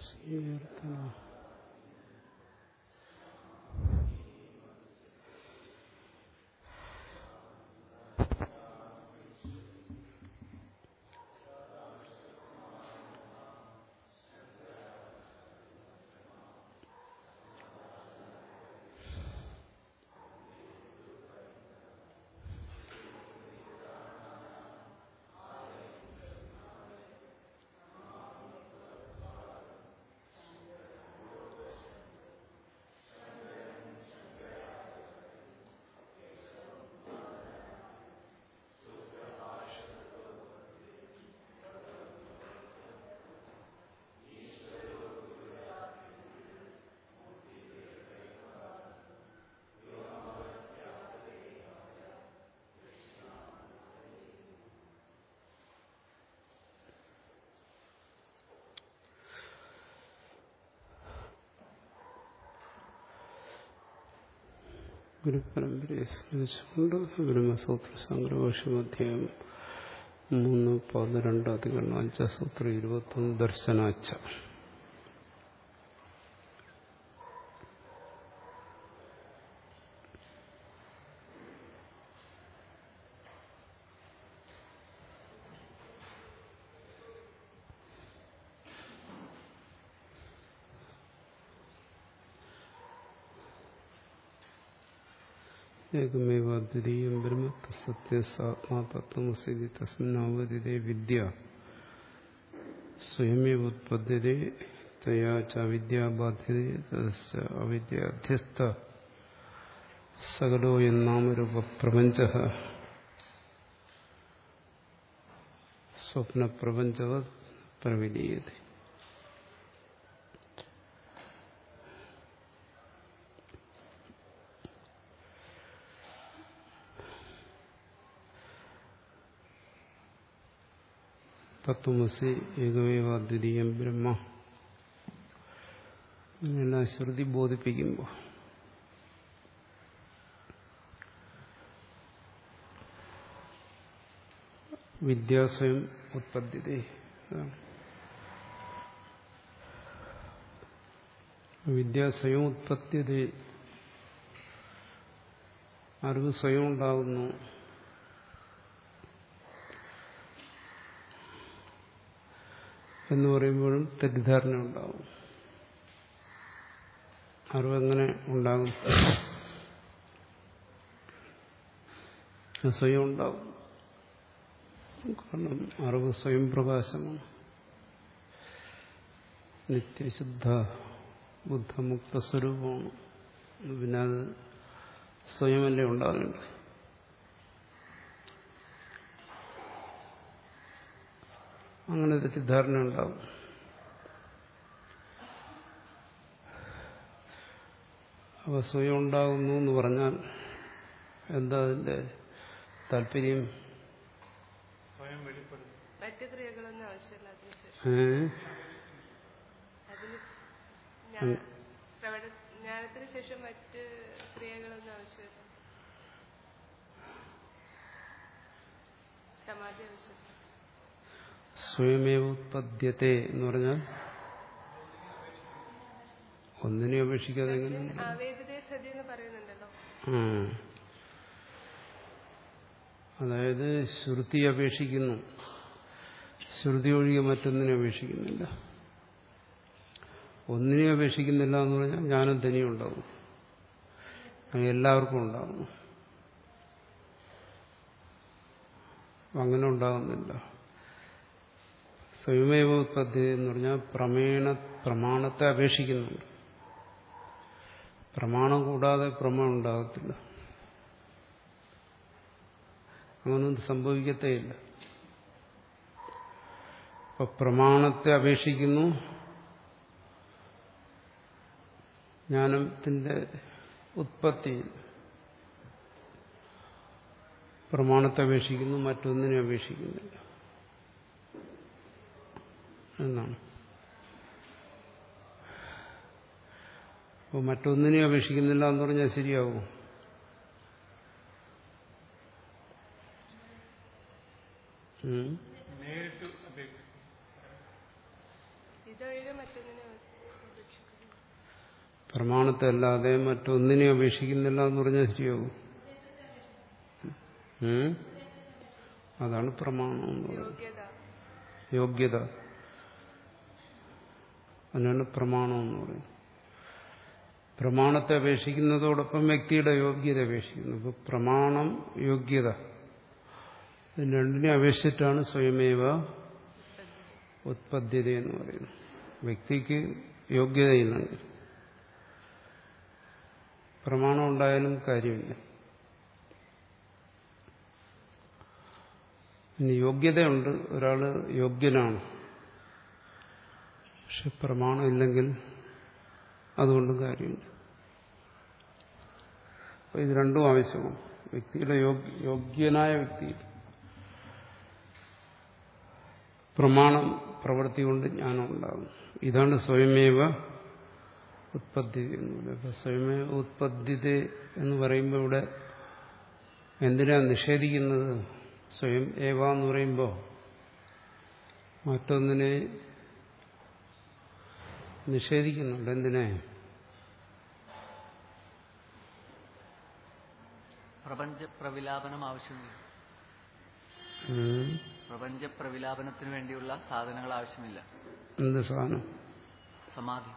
സ്വീകർത്ത ഗുരുപരമ്പരയെ സ്മരിച്ചുകൊണ്ട് ബ്രഹ്മസൂത്ര സംഗ്രഹോഷമധ്യായം മൂന്ന് പന്ത്രണ്ട് അധികരണം അഞ്ചസൂത്രം ഇരുപത്തൊന്ന് ദർശനാച്ച ഏകമേവ ദ്വിതീയം ബ്രഹ്മ സത്യസാത്മാതത്വമസി തസ്മിന്നാവതിതേ വിദ്യ സ്വയമേവ ഉത്പദ്യതേ തയാ ച വിദ്യാബാധ്യതേ തസ്യ അവിദ്യാധ്യസ്ഥ സകലോ എന്നാമരൂപ പ്രപഞ്ച സ്വപ്നപ്രപഞ്ചവത് പ്രവിലീയതേ തത്വമസി ഏകമേവ ദ്വിതീയം ബ്രഹ്മ ഇങ്ങനെല്ലാം ശ്രുതി ബോധിപ്പിക്കുമ്പോൾ വിദ്യാസ്വയം ഉത്പദ്യത വിദ്യ സ്വയം ഉത്പദ്യത അറിവ് സ്വയം ഉണ്ടാകുന്നു എന്ന് പറയുമ്പോഴും തെറ്റിദ്ധാരണ ഉണ്ടാകും അറിവെങ്ങനെ ഉണ്ടാകും സ്വയം ഉണ്ടാകും കാരണം അറിവ് സ്വയം പ്രകാശമാണ് നിത്യശുദ്ധ ബുദ്ധമുക്ത സ്വരൂപമാണ് പിന്നെ അത് സ്വയമല്ലേ ഉണ്ടാകേണ്ടത് അങ്ങനെ തെറ്റിദ്ധാരണ ഉണ്ടാവും അവ സ്വയം ഉണ്ടാകുന്നു എന്ന് പറഞ്ഞാൽ എന്താ അതിന്റെ താല്പര്യം സ്വയം വെളിപ്പെടുന്നു മറ്റു ക്രിയകളൊന്നും ആവശ്യമില്ല അതിനുശേഷം ഏ അതിന് ജ്ഞാ- പ്രവണ- ജ്ഞാനത്തിന് ശേഷം മറ്റ് ക്രിയകളൊന്നും ആവശ്യമില്ല സമാധി ആവശ്യമില്ല സ്വയമേവ ഉത്പദ്യത്തെ എന്ന് പറഞ്ഞാൽ ഒന്നിനെ അപേക്ഷിക്കാതെ എങ്ങനെ ആവേദിതേ സതി എന്ന് പറയുന്നുണ്ടല്ലോ ആ. അതായത് ശ്രുതി അപേക്ഷിക്കുന്നു ശ്രുതി ഒഴികെ മറ്റൊന്നിനെ അപേക്ഷിക്കുന്നില്ല ഒന്നിനെ അപേക്ഷിക്കുന്നില്ല എന്ന് പറഞ്ഞാൽ ജ്ഞാനം തനിയും ഉണ്ടാവും അത് എല്ലാവർക്കും ഉണ്ടാകുന്നു അങ്ങനെ ഉണ്ടാകുന്നില്ല സ്വയമേവ ഉത്പത്തി എന്ന് പറഞ്ഞാൽ പ്രമേണ പ്രമാണത്തെ അപേക്ഷിക്കുന്നുണ്ട് പ്രമാണം കൂടാതെ പ്രമേയം ഉണ്ടാകത്തില്ല അങ്ങനൊന്നും സംഭവിക്കത്തേയില്ല അപ്പൊ പ്രമാണത്തെ അപേക്ഷിക്കുന്നു ജ്ഞാനത്തിന്റെ ഉത്പത്തി പ്രമാണത്തെ അപേക്ഷിക്കുന്നു മറ്റൊന്നിനെ അപേക്ഷിക്കുന്നില്ല എന്നാണ് അപ്പോൾ മറ്റൊന്നിനെ അപേക്ഷിക്കുന്നില്ല എന്ന് പറഞ്ഞാൽ ശരിയാവും ഉം. നേരിട്ട് അപേക്ഷിക്കും ഇതൊഴികെ മറ്റൊന്നിനെ ഉപേക്ഷിക്കുന്നു പ്രമാണത്തെ അല്ലാതെ മറ്റൊന്നിനെ അപേക്ഷിക്കുന്നില്ല എന്ന് പറഞ്ഞാൽ ശരിയാവും ഉം? അതാണ് പ്രമാണം എന്ന് പറയുന്നത് യോഗ്യത യോഗ്യത അതിനാണ് പ്രമാണം എന്ന് പറയുന്നത് പ്രമാണത്തെ അപേക്ഷിക്കുന്നതോടൊപ്പം വ്യക്തിയുടെ യോഗ്യത അപേക്ഷിക്കുന്നു ഇപ്പൊ പ്രമാണം യോഗ്യത ഇത് രണ്ടിനെ അപേക്ഷിച്ചിട്ടാണ് സ്വയമേവ ഉത്പദ്ധ്യത എന്ന് പറയുന്നത് വ്യക്തിക്ക് യോഗ്യതയില്ലുണ്ട് പ്രമാണം ഉണ്ടായാലും കാര്യമില്ല ഇനി യോഗ്യതയുണ്ട് ഒരാൾ യോഗ്യനാണ് പക്ഷെ പ്രമാണം ഇല്ലെങ്കിൽ അതുകൊണ്ടും കാര്യമില്ല അപ്പൊ ഇത് രണ്ടും ആവശ്യമാണ് വ്യക്തിയുടെ യോഗ്യ- യോഗ്യനായ വ്യക്തി പ്രമാണം പ്രവൃത്തി കൊണ്ട് ജ്ഞാനം ഉണ്ടാകും ഇതാണ് സ്വയമേവ ഉത്പത്തി എന്ന് പറയുന്നത് അപ്പൊ സ്വയമേവ ഉത്പത്തിത എന്ന് പറയുമ്പോൾ ഇവിടെ എന്തിനാ നിഷേധിക്കുന്നത് സ്വയം ഏവ എന്ന് പറയുമ്പോൾ മറ്റൊന്നിനെ നിഷേധിക്കുന്നുണ്ട് എന്തിനെ പ്രപഞ്ച പ്രവിലാപനം ആവശ്യമില്ല ഉം. പ്രപഞ്ച പ്രവിലാപനത്തിന് വേണ്ടിയുള്ള സാധനങ്ങൾ ആവശ്യമില്ല എന്ത് സാധനം സമാധി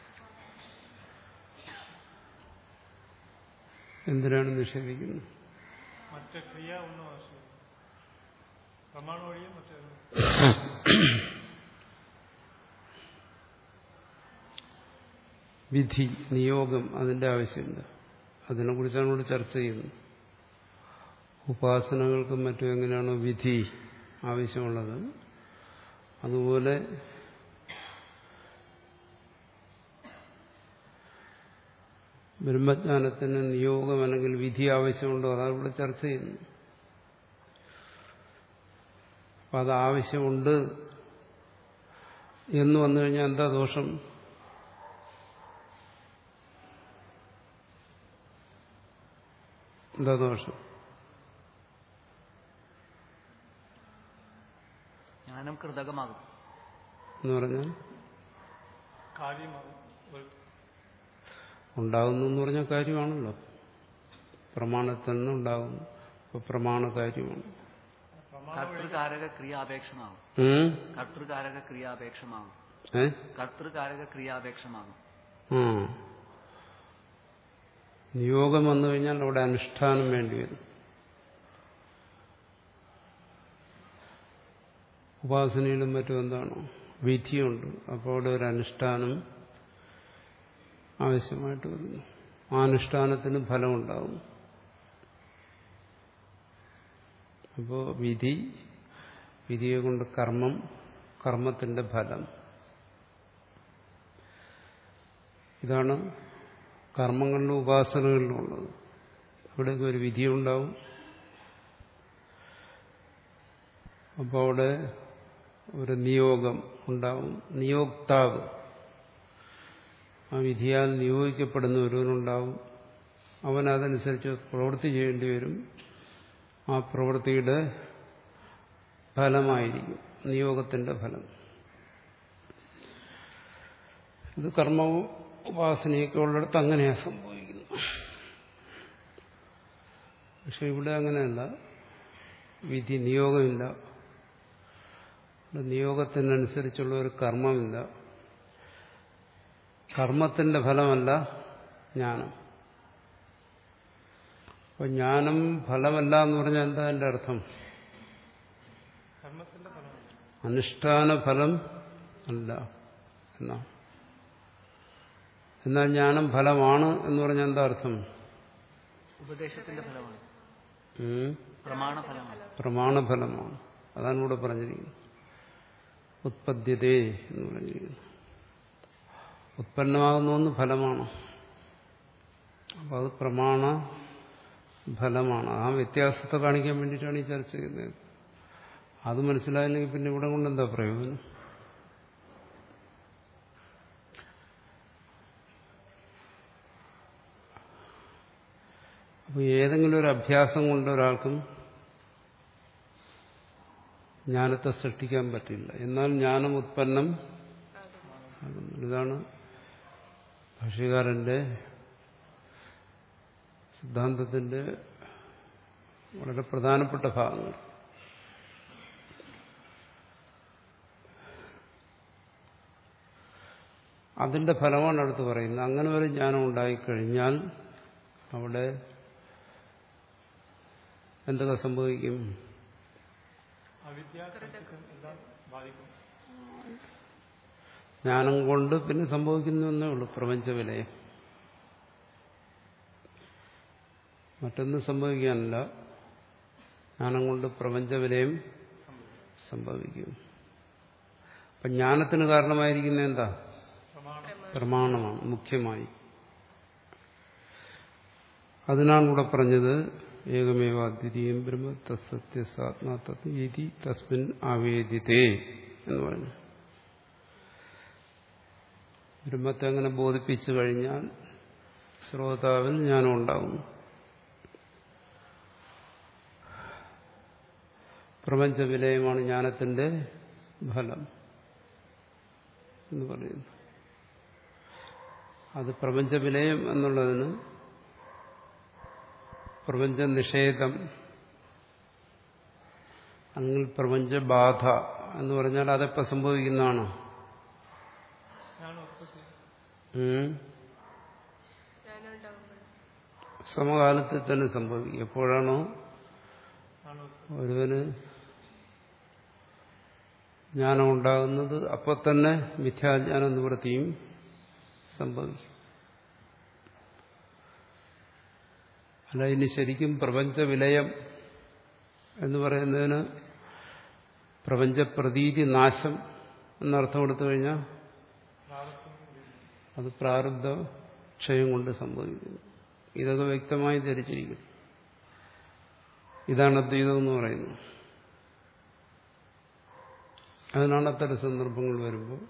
എന്തിനാണ് നിഷേധിക്കുന്നത് മറ്റ് ക്രിയ ഒന്നും ആവശ്യമില്ല പ്രമാണം ഒഴികെ മറ്റേ വിധി നിയോഗം അതിന്റെ ആവശ്യമില്ല അതിനെക്കുറിച്ചാണ് ഇവിടെ ചർച്ച ചെയ്യുന്നത് ഉപാസനകൾക്കും മറ്റും എങ്ങനെയാണോ വിധി ആവശ്യമുള്ളത് അതുപോലെ ബ്രഹ്മജ്ഞാനത്തിന് നിയോഗം അല്ലെങ്കിൽ വിധി ആവശ്യമുണ്ടോ അതാണ് ഇവിടെ ചർച്ച ചെയ്യുന്നത് അപ്പം അത് ആവശ്യമുണ്ട് എന്ന് വന്നു കഴിഞ്ഞാൽ എന്താ ദോഷം എന്താ ദോഷം ജ്ഞാനം കൃതകമാകും എന്ന് പറഞ്ഞാൽ കാര്യമാകും ഒരു ഉണ്ടാകുന്നു എന്ന് പറഞ്ഞ കാര്യമാണല്ലോ പ്രമാണത്തിൽ നിന്ന് ഉണ്ടാകുന്നു ഇപ്പൊ പ്രമാണ കാര്യമാണ് പ്രമാണം കർത്തൃകാരക ക്രിയാപേക്ഷമാകും ഉം? കർത്തൃകാരക ക്രിയാപേക്ഷമാകും ഏ കർത്തൃകാരക ക്രിയാപേക്ഷമാകും ആ നിയോഗം വന്നു കഴിഞ്ഞാൽ അവിടെ അനുഷ്ഠാനം വേണ്ടി വരും ഉപാസനയിലും മറ്റും എന്താണ് വിധിയുണ്ട് അപ്പോൾ അവിടെ ഒരു അനുഷ്ഠാനം ആവശ്യമായിട്ട് വരുന്നു ആ അനുഷ്ഠാനത്തിന് ഫലമുണ്ടാകും അപ്പോൾ വിധി വിധിയെ കൊണ്ട് കർമ്മം കർമ്മത്തിന്റെ ഫലം ഇതാണ് കർമ്മങ്ങളിലും ഉപാസനകളിലും ഉള്ളത് അവിടെയൊക്കെ ഒരു വിധിയുണ്ടാവും അപ്പോൾ അവിടെ ഒരു നിയോഗം ഉണ്ടാവും നിയോക്താവ് ആ വിധിയാൽ നിയോഗിക്കപ്പെടുന്ന ഒരുവനുണ്ടാവും അവൻ അതനുസരിച്ച് പ്രവൃത്തി ചെയ്യേണ്ടി വരും ആ പ്രവൃത്തിയുടെ ഫലമായിരിക്കും നിയോഗത്തിന്റെ ഫലം ഇത് കർമ്മവും ഉപാസനയൊക്കെ ഉള്ളിടത്ത് അങ്ങനെയാണ് സംഭവിക്കുന്നത് പക്ഷെ ഇവിടെ അങ്ങനെയല്ല വിധി നിയോഗമില്ല ഇവിടെ നിയോഗത്തിനനുസരിച്ചുള്ള ഒരു കർമ്മമില്ല കർമ്മത്തിന്റെ ഫലമല്ല ജ്ഞാനം അപ്പൊ ജ്ഞാനം ഫലമല്ല എന്ന് പറഞ്ഞാൽ എന്താ എന്റെ അർത്ഥം കർമ്മത്തിന്റെ ഫലമാണ് അനുഷ്ഠാന ഫലം അല്ല എന്നാ എന്നാൽ ജ്ഞാനം ഫലമാണ് എന്ന് പറഞ്ഞാൽ എന്താ അർത്ഥം ഉപദേശത്തിന്റെ ഫലമാണ് ഉം? പ്രമാണ ഫലമാണ് പ്രമാണഫലമാണ് അതാണ് ഇവിടെ പറഞ്ഞിരിക്കുന്നത് ഉത്പദ്യതേ എന്ന് പറഞ്ഞിരിക്കുന്നു ഉത്പന്നമാകുന്ന ഒന്ന് ഫലമാണ് അപ്പം അത് പ്രമാണ ഫലമാണ് ആ വ്യത്യാസത്തെ കാണിക്കാൻ വേണ്ടിയിട്ടാണ് ഈ ചർച്ച ചെയ്യുന്നത് അത് മനസ്സിലായില്ലെങ്കിൽ പിന്നെ ഇവിടെ കൊണ്ട് എന്താ പ്രയോജനം അപ്പോൾ ഏതെങ്കിലും ഒരു അഭ്യാസം കൊണ്ട് ഒരാൾക്കും ജ്ഞാനത്തെ സൃഷ്ടിക്കാൻ പറ്റില്ല എന്നാൽ ജ്ഞാനം ഉത്പന്നം ഇതാണ് ഭാഷ്യകാരന്റെ സിദ്ധാന്തത്തിന്റെ വളരെ പ്രധാനപ്പെട്ട ഭാഗങ്ങൾ അതിന്റെ ഫലമാണ് അടുത്ത് പറയുന്നത് അങ്ങനെ ഒരു ജ്ഞാനം ഉണ്ടായിക്കഴിഞ്ഞാൽ അവിടെ എന്തൊക്കെ സംഭവിക്കും അവിദ്യ സംസ്കൃതം എല്ലാം ബാധിക്കും ജ്ഞാനം കൊണ്ട് പിന്നെ സംഭവിക്കുന്നേ ഉള്ളൂ പ്രപഞ്ച വിലയം മറ്റൊന്നും സംഭവിക്കാനില്ല ജ്ഞാനം കൊണ്ട് പ്രപഞ്ച വിലയം സംഭവിക്കും അപ്പൊ ജ്ഞാനത്തിന് കാരണമായിരിക്കുന്ന എന്താ പ്രമാണം പ്രമാണമാണ് മുഖ്യമായി അതിനാണ് ഇവിടെ പറഞ്ഞത് ഏകമേവ അദ്വിതീയം ബ്രഹ്മ തത്സത്യസാത്മാ തത്വ ഇതി തസ്മിൻ ആവേദിതേ എന്ന് പറഞ്ഞു ബ്രഹ്മത്തെ അങ്ങനെ ബോധിപ്പിച്ചു കഴിഞ്ഞാൽ ശ്രോതാവിൽ ജ്ഞാനം ഉണ്ടാവും പ്രപഞ്ച വിലയമാണ് ജ്ഞാനത്തിന്റെ ഫലം എന്ന് പറയുന്നു അത് പ്രപഞ്ച വിലയം എന്നുള്ളതിന് പ്രപഞ്ച നിഷേധം അല്ലെങ്കിൽ പ്രപഞ്ച ബാധ എന്ന് പറഞ്ഞാൽ അതെപ്പോ സംഭവിക്കുന്നതാണ് ഞാൻ ഉത്പത്തി ഉം. ജ്ഞാനം ഉണ്ടാകുമ്പോൾ സമകാലത്തിൽ തന്നെ സംഭവിക്കും എപ്പോഴാണോ ഞാൻ ഉത്പത്തി ഒരുവന് ജ്ഞാനം ഉണ്ടാകുന്നത് അപ്പോൾ തന്നെ മിഥ്യാജ്ഞാന നിവൃത്തിയും സംഭവിക്കും അല്ല ഇനി ശരിക്കും പ്രപഞ്ച വിലയം എന്ന് പറയുന്നതിന് പ്രപഞ്ച പ്രതീതി നാശം എന്നർത്ഥം കൊടുത്തു കഴിഞ്ഞാൽ പ്രാരബ്ധം കൂടി അത് പ്രാരബ്ധ ക്ഷയം കൊണ്ട് സംഭവിക്കുന്നു ഇതൊക്കെ വ്യക്തമായി ധരിച്ചിരിക്കുന്നു ഇതാണ് അദ്വൈതം എന്ന് പറയുന്നത് അതിനാണ് അത്തരം സന്ദർഭങ്ങൾ വരുമ്പോൾ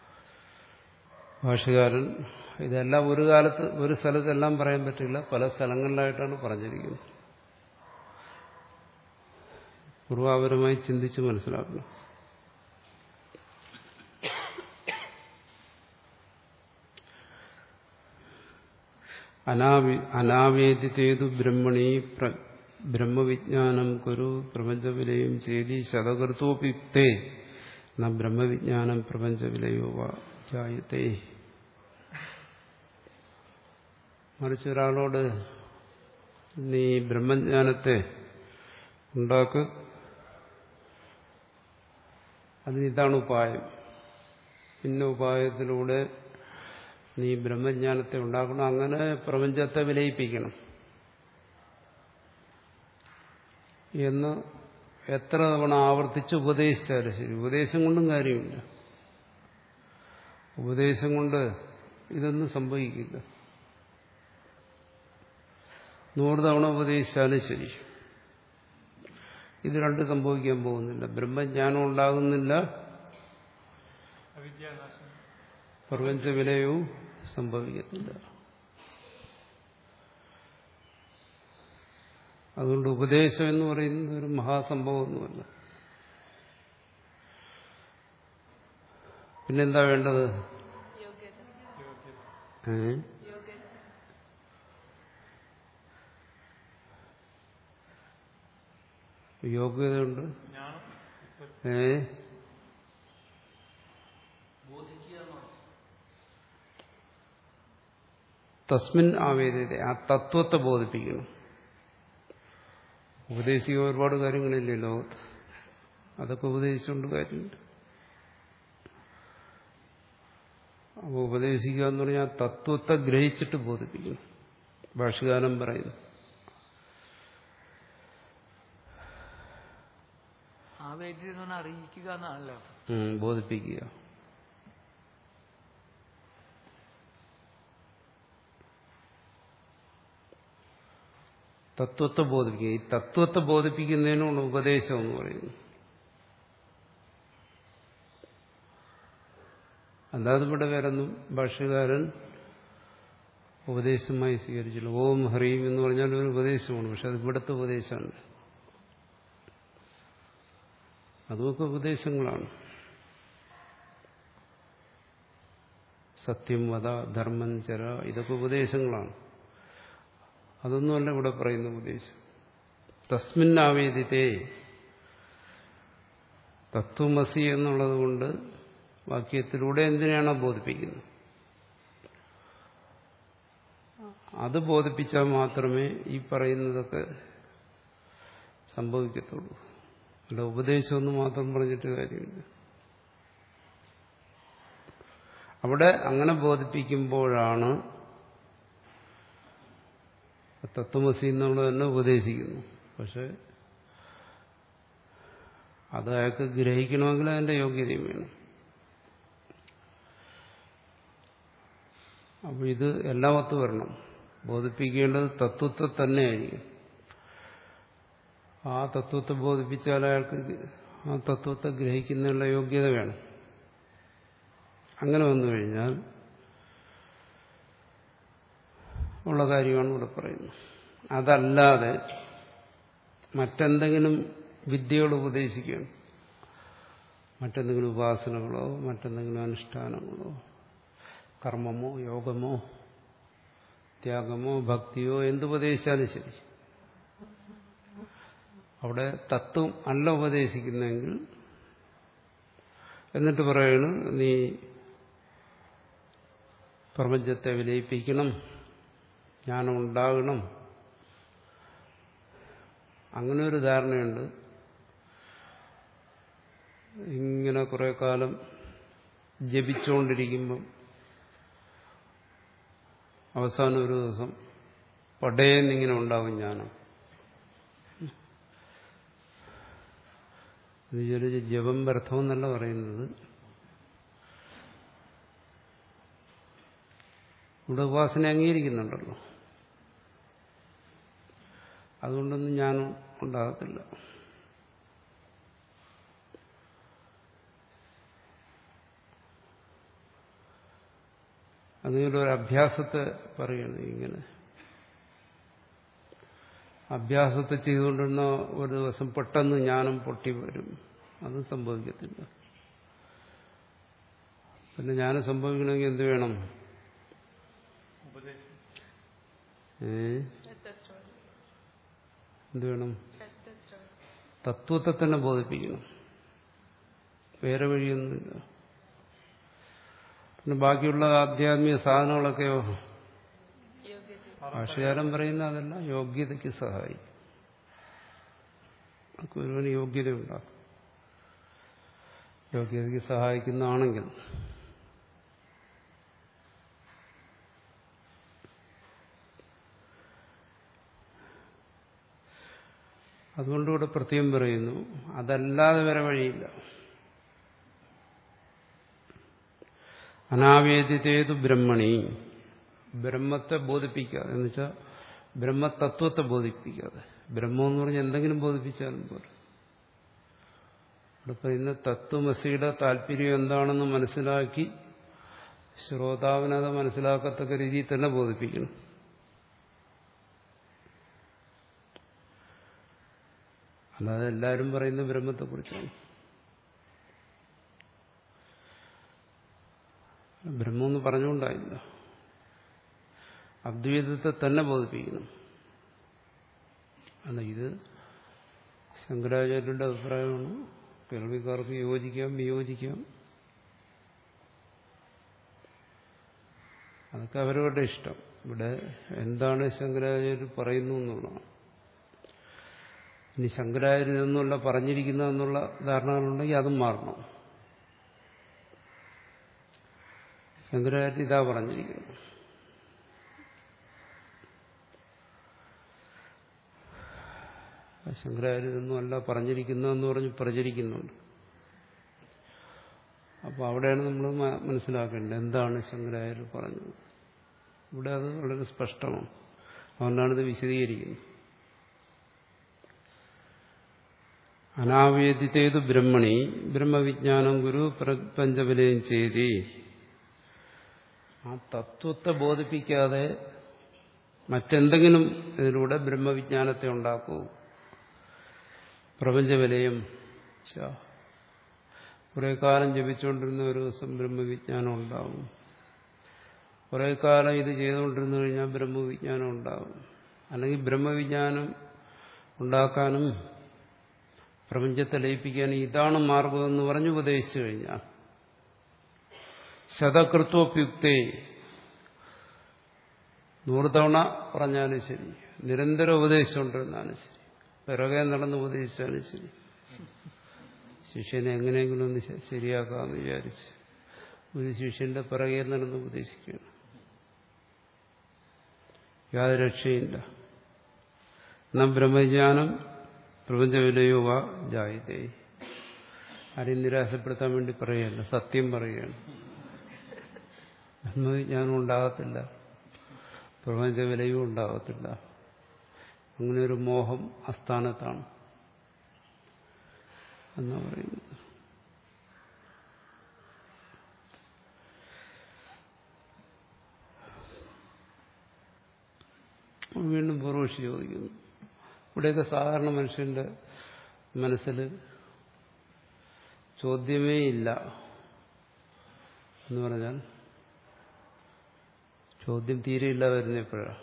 ഭാഷകാരൻ ഇതെല്ലാം ഒരു കാലത്ത് ഒരു സ്ഥലത്തെല്ലാം പറയാൻ പറ്റില്ല പല സ്ഥലങ്ങളിലായിട്ടാണ് പറഞ്ഞിരിക്കുന്നത് പൂർവാപരമായി ചിന്തിച്ച് മനസ്സിലാക്കണം അനാവി അനാവേദിതേതു ബ്രഹ്മണി പ്ര- ബ്രഹ്മവിജ്ഞാനം കുരു പ്രപഞ്ചവിലയും ചേതി ശതകൃത്തോപിക്തേ ന ബ്രഹ്മവിജ്ഞാനം പ്രപഞ്ചവിലയോ വാ ജായത്തെ മറിച്ച് ഒരാളോട് നീ ബ്രഹ്മജ്ഞാനത്തെ ഉണ്ടാക്ക് അതിനിതാണ് ഉപായം ഇന്ന ഉപായത്തിലൂടെ നീ ബ്രഹ്മജ്ഞാനത്തെ ഉണ്ടാക്കണം അങ്ങനെ പ്രപഞ്ചത്തെ വിലയിപ്പിക്കണം എന്ന് എത്ര തവണ ആവർത്തിച്ച് ഉപദേശിച്ചാലും ശരി ഉപദേശം കൊണ്ടും കാര്യമില്ല ഉപദേശം കൊണ്ട് ഇതൊന്നും സംഭവിക്കില്ല നൂറ് തവണ ഉപദേശിച്ചാലും ശരി ഇത് രണ്ട് സംഭവിക്കാൻ പോകുന്നില്ല ബ്രഹ്മജ്ഞാനം ഉണ്ടാകുന്നില്ല അവിദ്യാനാശം പ്രപഞ്ച വിലയവും സംഭവിക്കത്തില്ല അതുകൊണ്ട് ഉപദേശം എന്ന് പറയുന്നത് ഒരു മഹാസംഭവമൊന്നുമല്ല പിന്നെന്താ വേണ്ടത് യോഗ്യത യോഗ്യത ഏ? യോഗ്യത യോഗ്യതയുണ്ട് ജ്ഞാനം ഉത്പത്തി ഏ തസ്മിൻ ആവേദ്യത ആ തത്വത്തെ ബോധിപ്പിക്കണം ഉപദേശിക്കുക ഒരുപാട് കാര്യങ്ങളില്ലേ ലോകത്ത് അതൊക്കെ ഉപദേശിച്ചുകൊണ്ട് കാര്യമുണ്ട് അപ്പോൾ ഉപദേശിക്കുക എന്ന് പറഞ്ഞാൽ ആ തത്വത്തെ ഗ്രഹിച്ചിട്ട് ബോധിപ്പിക്കണം ഭാഷകാലം പറയുന്നു ആ വേദ്യത എന്ന് പറഞ്ഞാൽ അറിയിക്കുക എന്നാണല്ലോ ഉം, ബോധിപ്പിക്കുക തത്വത്തെ ബോധിപ്പിക്കുക ഈ തത്വത്തെ ബോധിപ്പിക്കുന്നതിനാണ് ഉപദേശം എന്ന് പറയുന്നത് അല്ലാതെ ഇവിടെ വേറൊന്നും ഭാഷ്യകാരൻ ഉപദേശമായി സ്വീകരിച്ചില്ല ഓം ഹ്രീം എന്ന് പറഞ്ഞാൽ ഒരു ഉപദേശമാണ് പക്ഷെ അത് ഇവിടുത്തെ ഉപദേശമാണ് അതുമൊക്കെ ഉപദേശങ്ങളാണ് സത്യം വധ ധർമ്മം ചര ഇതൊക്കെ ഉപദേശങ്ങളാണ് അതൊന്നുമല്ല ഇവിടെ പറയുന്ന ഉപദേശം തസ്മിന്നാവേദിതേ തത്വമസി എന്നുള്ളത് കൊണ്ട് വാക്യത്തിലൂടെ എന്തിനാണോ ബോധിപ്പിക്കുന്നത് അത് ബോധിപ്പിച്ചാൽ മാത്രമേ ഈ പറയുന്നതൊക്കെ സംഭവിക്കത്തുള്ളൂ അല്ല ഉപദേശമൊന്നും മാത്രം പറഞ്ഞിട്ട് കാര്യമില്ല അവിടെ അങ്ങനെ ബോധിപ്പിക്കുമ്പോഴാണ് തത്വമസി എന്നുള്ളത് തന്നെ ഉപദേശിക്കുന്നു പക്ഷെ അത് അയാൾക്ക് ഗ്രഹിക്കണമെങ്കിൽ അതിന്റെ യോഗ്യതയും വേണം അപ്പോൾ ഇത് എല്ലാവത്തും വരണം ബോധിപ്പിക്കേണ്ടത് തത്വത്തെ തന്നെയായിരിക്കും ആ തത്വത്തെ ബോധിപ്പിച്ചാൽ അയാൾക്ക് ആ തത്വത്തെ ഗ്രഹിക്കുന്നതിനുള്ള യോഗ്യത വേണം അങ്ങനെ വന്നു കഴിഞ്ഞാൽ ഉള്ള കാര്യമാണ് ഇവിടെ പറയുന്നത് അതല്ലാതെ മറ്റെന്തെങ്കിലും വിദ്യകൾ ഉപദേശിക്കുകയാണ് മറ്റെന്തെങ്കിലും ഉപാസനകളോ മറ്റെന്തെങ്കിലും അനുഷ്ഠാനങ്ങളോ കർമ്മമോ യോഗമോ ത്യാഗമോ ഭക്തിയോ എന്തുപദേശിച്ചാലും ശരി അവിടെ തത്വം അല്ല ഉപദേശിക്കുന്നെങ്കിൽ എന്നിട്ട് പറയണ് നീ പ്രപഞ്ചത്തെ വിലയിപ്പിക്കണം ജ്ഞാനം ഉണ്ടാകണം അങ്ങനെ ഒരു ധാരണയുണ്ട് ഇങ്ങനെ കുറെ കാലം ജപിച്ചുകൊണ്ടിരിക്കുമ്പം അവസാനം ഒരു ദിവസം പടയെന്നിങ്ങനെ ഉണ്ടാവും ജ്ഞാനം ഇത് വിചാരിച്ച് ജപം വ്യർത്ഥമെന്നല്ല പറയുന്നത് ഇവിടെ ഉപാസന അംഗീകരിക്കുന്നുണ്ടല്ലോ അതുകൊണ്ടൊന്നും ഞാനും ഉണ്ടാകത്തില്ല അതിങ്ങനെ ഒരു അഭ്യാസത്തെ പറയണ ഇങ്ങനെ അഭ്യാസത്തെ ചെയ്തുകൊണ്ടിരുന്ന ഒരു ദിവസം പെട്ടെന്ന് ജ്ഞാനം പൊട്ടി വരും അത് സംഭവിക്കത്തില്ല പിന്നെ ജ്ഞാനം സംഭവിക്കണമെങ്കിൽ എന്ത് വേണം ഉപദേശം ഏ തത്വശ്രവണം എന്ത് വേണം തത്വശ്രവണം തത്വത്തെ തന്നെ ബോധിപ്പിക്കണം വേറെ വഴിയൊന്നുമില്ല പിന്നെ ബാക്കിയുള്ള ആധ്യാത്മിക സാധനങ്ങളൊക്കെയോ യോഗ്യത ഭാഷകാരൻ പറയുന്ന അതല്ല യോഗ്യതയ്ക്ക് സഹായിക്കും നമുക്ക് ഒരുവന് യോഗ്യതയുണ്ടാക്കും യോഗ്യതയ്ക്ക് സഹായിക്കുന്നതാണെങ്കിൽ അതുകൊണ്ട് ഇവിടെ പ്രത്യേകം പറയുന്നു അതല്ലാതെ വേറെ വഴിയില്ല അനാവേദിതേതു ബ്രഹ്മണി ബ്രഹ്മത്തെ ബോധിപ്പിക്കാതെ എന്ന് വെച്ചാൽ ബ്രഹ്മതത്വത്തെ ബോധിപ്പിക്കാതെ ബ്രഹ്മം എന്ന് പറഞ്ഞാൽ എന്തെങ്കിലും ബോധിപ്പിച്ചാലും പോലെ ഇവിടെ പറയുന്ന തത്വമസിയുടെ താല്പര്യം എന്താണെന്ന് മനസ്സിലാക്കി ശ്രോതാവിനത് മനസ്സിലാക്കത്തക്ക രീതിയിൽ തന്നെ ബോധിപ്പിക്കണം അല്ലാതെ എല്ലാവരും പറയുന്ന ബ്രഹ്മത്തെക്കുറിച്ചാണ് ബ്രഹ്മമെന്ന് പറഞ്ഞുകൊണ്ടായില്ല അദ്വൈതത്തെ തന്നെ ബോധിപ്പിക്കണം അല്ല ഇത് ശങ്കരാചാര്യരുടെ അഭിപ്രായമാണ് കേൾവിക്കാർക്ക് യോജിക്കാം വിയോജിക്കാം അതൊക്കെ അവരവരുടെ ഇഷ്ടം ഇവിടെ എന്താണ് ശങ്കരാചാര്യർ പറയുന്നു എന്നുള്ളതാണ് ഇനി ശങ്കരാചാര്യർ ഇതൊന്നുമല്ല പറഞ്ഞിരിക്കുന്നതെന്നുള്ള ധാരണകളുണ്ടെങ്കിൽ അതും മാറണം ശങ്കരാചാര്യ ഇതാ പറഞ്ഞിരിക്കുന്നു ശങ്കരാചാര്യ ഇതൊന്നും അല്ല പറഞ്ഞിരിക്കുന്നതെന്ന് പറഞ്ഞ് പ്രചരിക്കുന്നുണ്ട് അപ്പോൾ അവിടെയാണ് നമ്മൾ മനസ്സിലാക്കേണ്ടത് എന്താണ് ശങ്കരാചാര്യർ പറഞ്ഞത് ഇവിടെ അത് വളരെ സ്പഷ്ടമാണ് അതുകൊണ്ടാണിത് വിശദീകരിക്കുന്നത് അനാവേദിതേതു ബ്രഹ്മണി ബ്രഹ്മവിജ്ഞാനം ഗുരു പ്രപഞ്ചവിലയം ചെയ്തി ആ തത്വത്തെ ബോധിപ്പിക്കാതെ മറ്റെന്തെങ്കിലും ഇതിലൂടെ ബ്രഹ്മവിജ്ഞാനത്തെ ഉണ്ടാക്കൂ പ്രപഞ്ചവിലയം കുറെ കാലം ജപിച്ചുകൊണ്ടിരുന്ന ഒരു ദിവസം ബ്രഹ്മവിജ്ഞാനം ഉണ്ടാവും കുറേ കാലം ഇത് ചെയ്തുകൊണ്ടിരുന്നു കഴിഞ്ഞാൽ ബ്രഹ്മവിജ്ഞാനം ഉണ്ടാകും അല്ലെങ്കിൽ ബ്രഹ്മവിജ്ഞാനം ഉണ്ടാക്കാനും പ്രപഞ്ചത്തെ ലയിപ്പിക്കാനും ഇതാണ് മാർഗമെന്ന് പറഞ്ഞ് ഉപദേശിച്ചു കഴിഞ്ഞാൽ ശതകൃത്വപ്യുക്തേ നൂറ് തവണ പറഞ്ഞാലും ശരി നിരന്തരം ഉപദേശിച്ചുകൊണ്ടിരുന്നാലും ശരി പിറകെ നടന്ന് ഉപദേശിച്ചാലും ശരി ശിഷ്യനെ എങ്ങനെയെങ്കിലും ഒന്ന് ശ- ശരിയാക്കാമെന്ന് വിചാരിച്ച് ഒരു ശിഷ്യന്റെ പിറകെ നടന്ന് ഉപദേശിക്കുകയാണ് യാതൊരു രക്ഷയില്ല എന്നാ ബ്രഹ്മജ്ഞാനം പ്രപഞ്ചവിലയോ വാ ജായതേ ആരെയും നിരാശപ്പെടുത്താൻ വേണ്ടി പറയുകയല്ല സത്യം പറയുകയാണ് ബ്രഹ്മവിജ്ഞാനം ഉണ്ടാകത്തില്ല പ്രപഞ്ച വിലയും ഉണ്ടാകത്തില്ല അങ്ങനെ ഒരു മോഹം അസ്ഥാനത്താണ് എന്നാ പറയുന്നത് വീണ്ടും പൂർവക്ഷി ചോദിക്കുന്നു ഇവിടെയൊക്കെ സാധാരണ മനുഷ്യന്റെ മനസ്സിൽ ചോദ്യമേ ഇല്ല എന്ന് പറഞ്ഞാൽ ചോദ്യം തീരെയില്ല വരുന്ന എപ്പോഴാണ്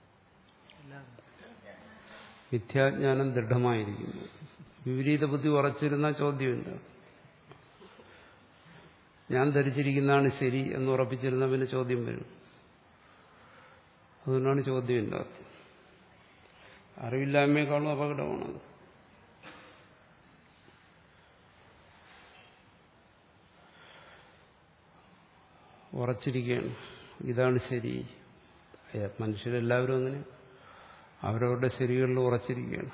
മിഥ്യാജ്ഞാനം ദൃഢമായിരിക്കുന്നു വിപരീത ബുദ്ധി ഉറച്ചിരുന്ന ചോദ്യമില്ല ഞാൻ ധരിച്ചിരിക്കുന്നതാണ് ശരി എന്ന് ഉറപ്പിച്ചിരുന്ന പിന്നെ ചോദ്യം വരും അതുകൊണ്ടാണ് ചോദ്യമില്ലാത്തത് അറിവില്ലായ്മയെക്കാളും അപകടമാണത് ഉറച്ചിരിക്കുകയാണ് ഇതാണ് ശരി ഏ, മനുഷ്യരെല്ലാവരും അങ്ങനെ അവരവരുടെ ശരികളിൽ ഉറച്ചിരിക്കുകയാണ്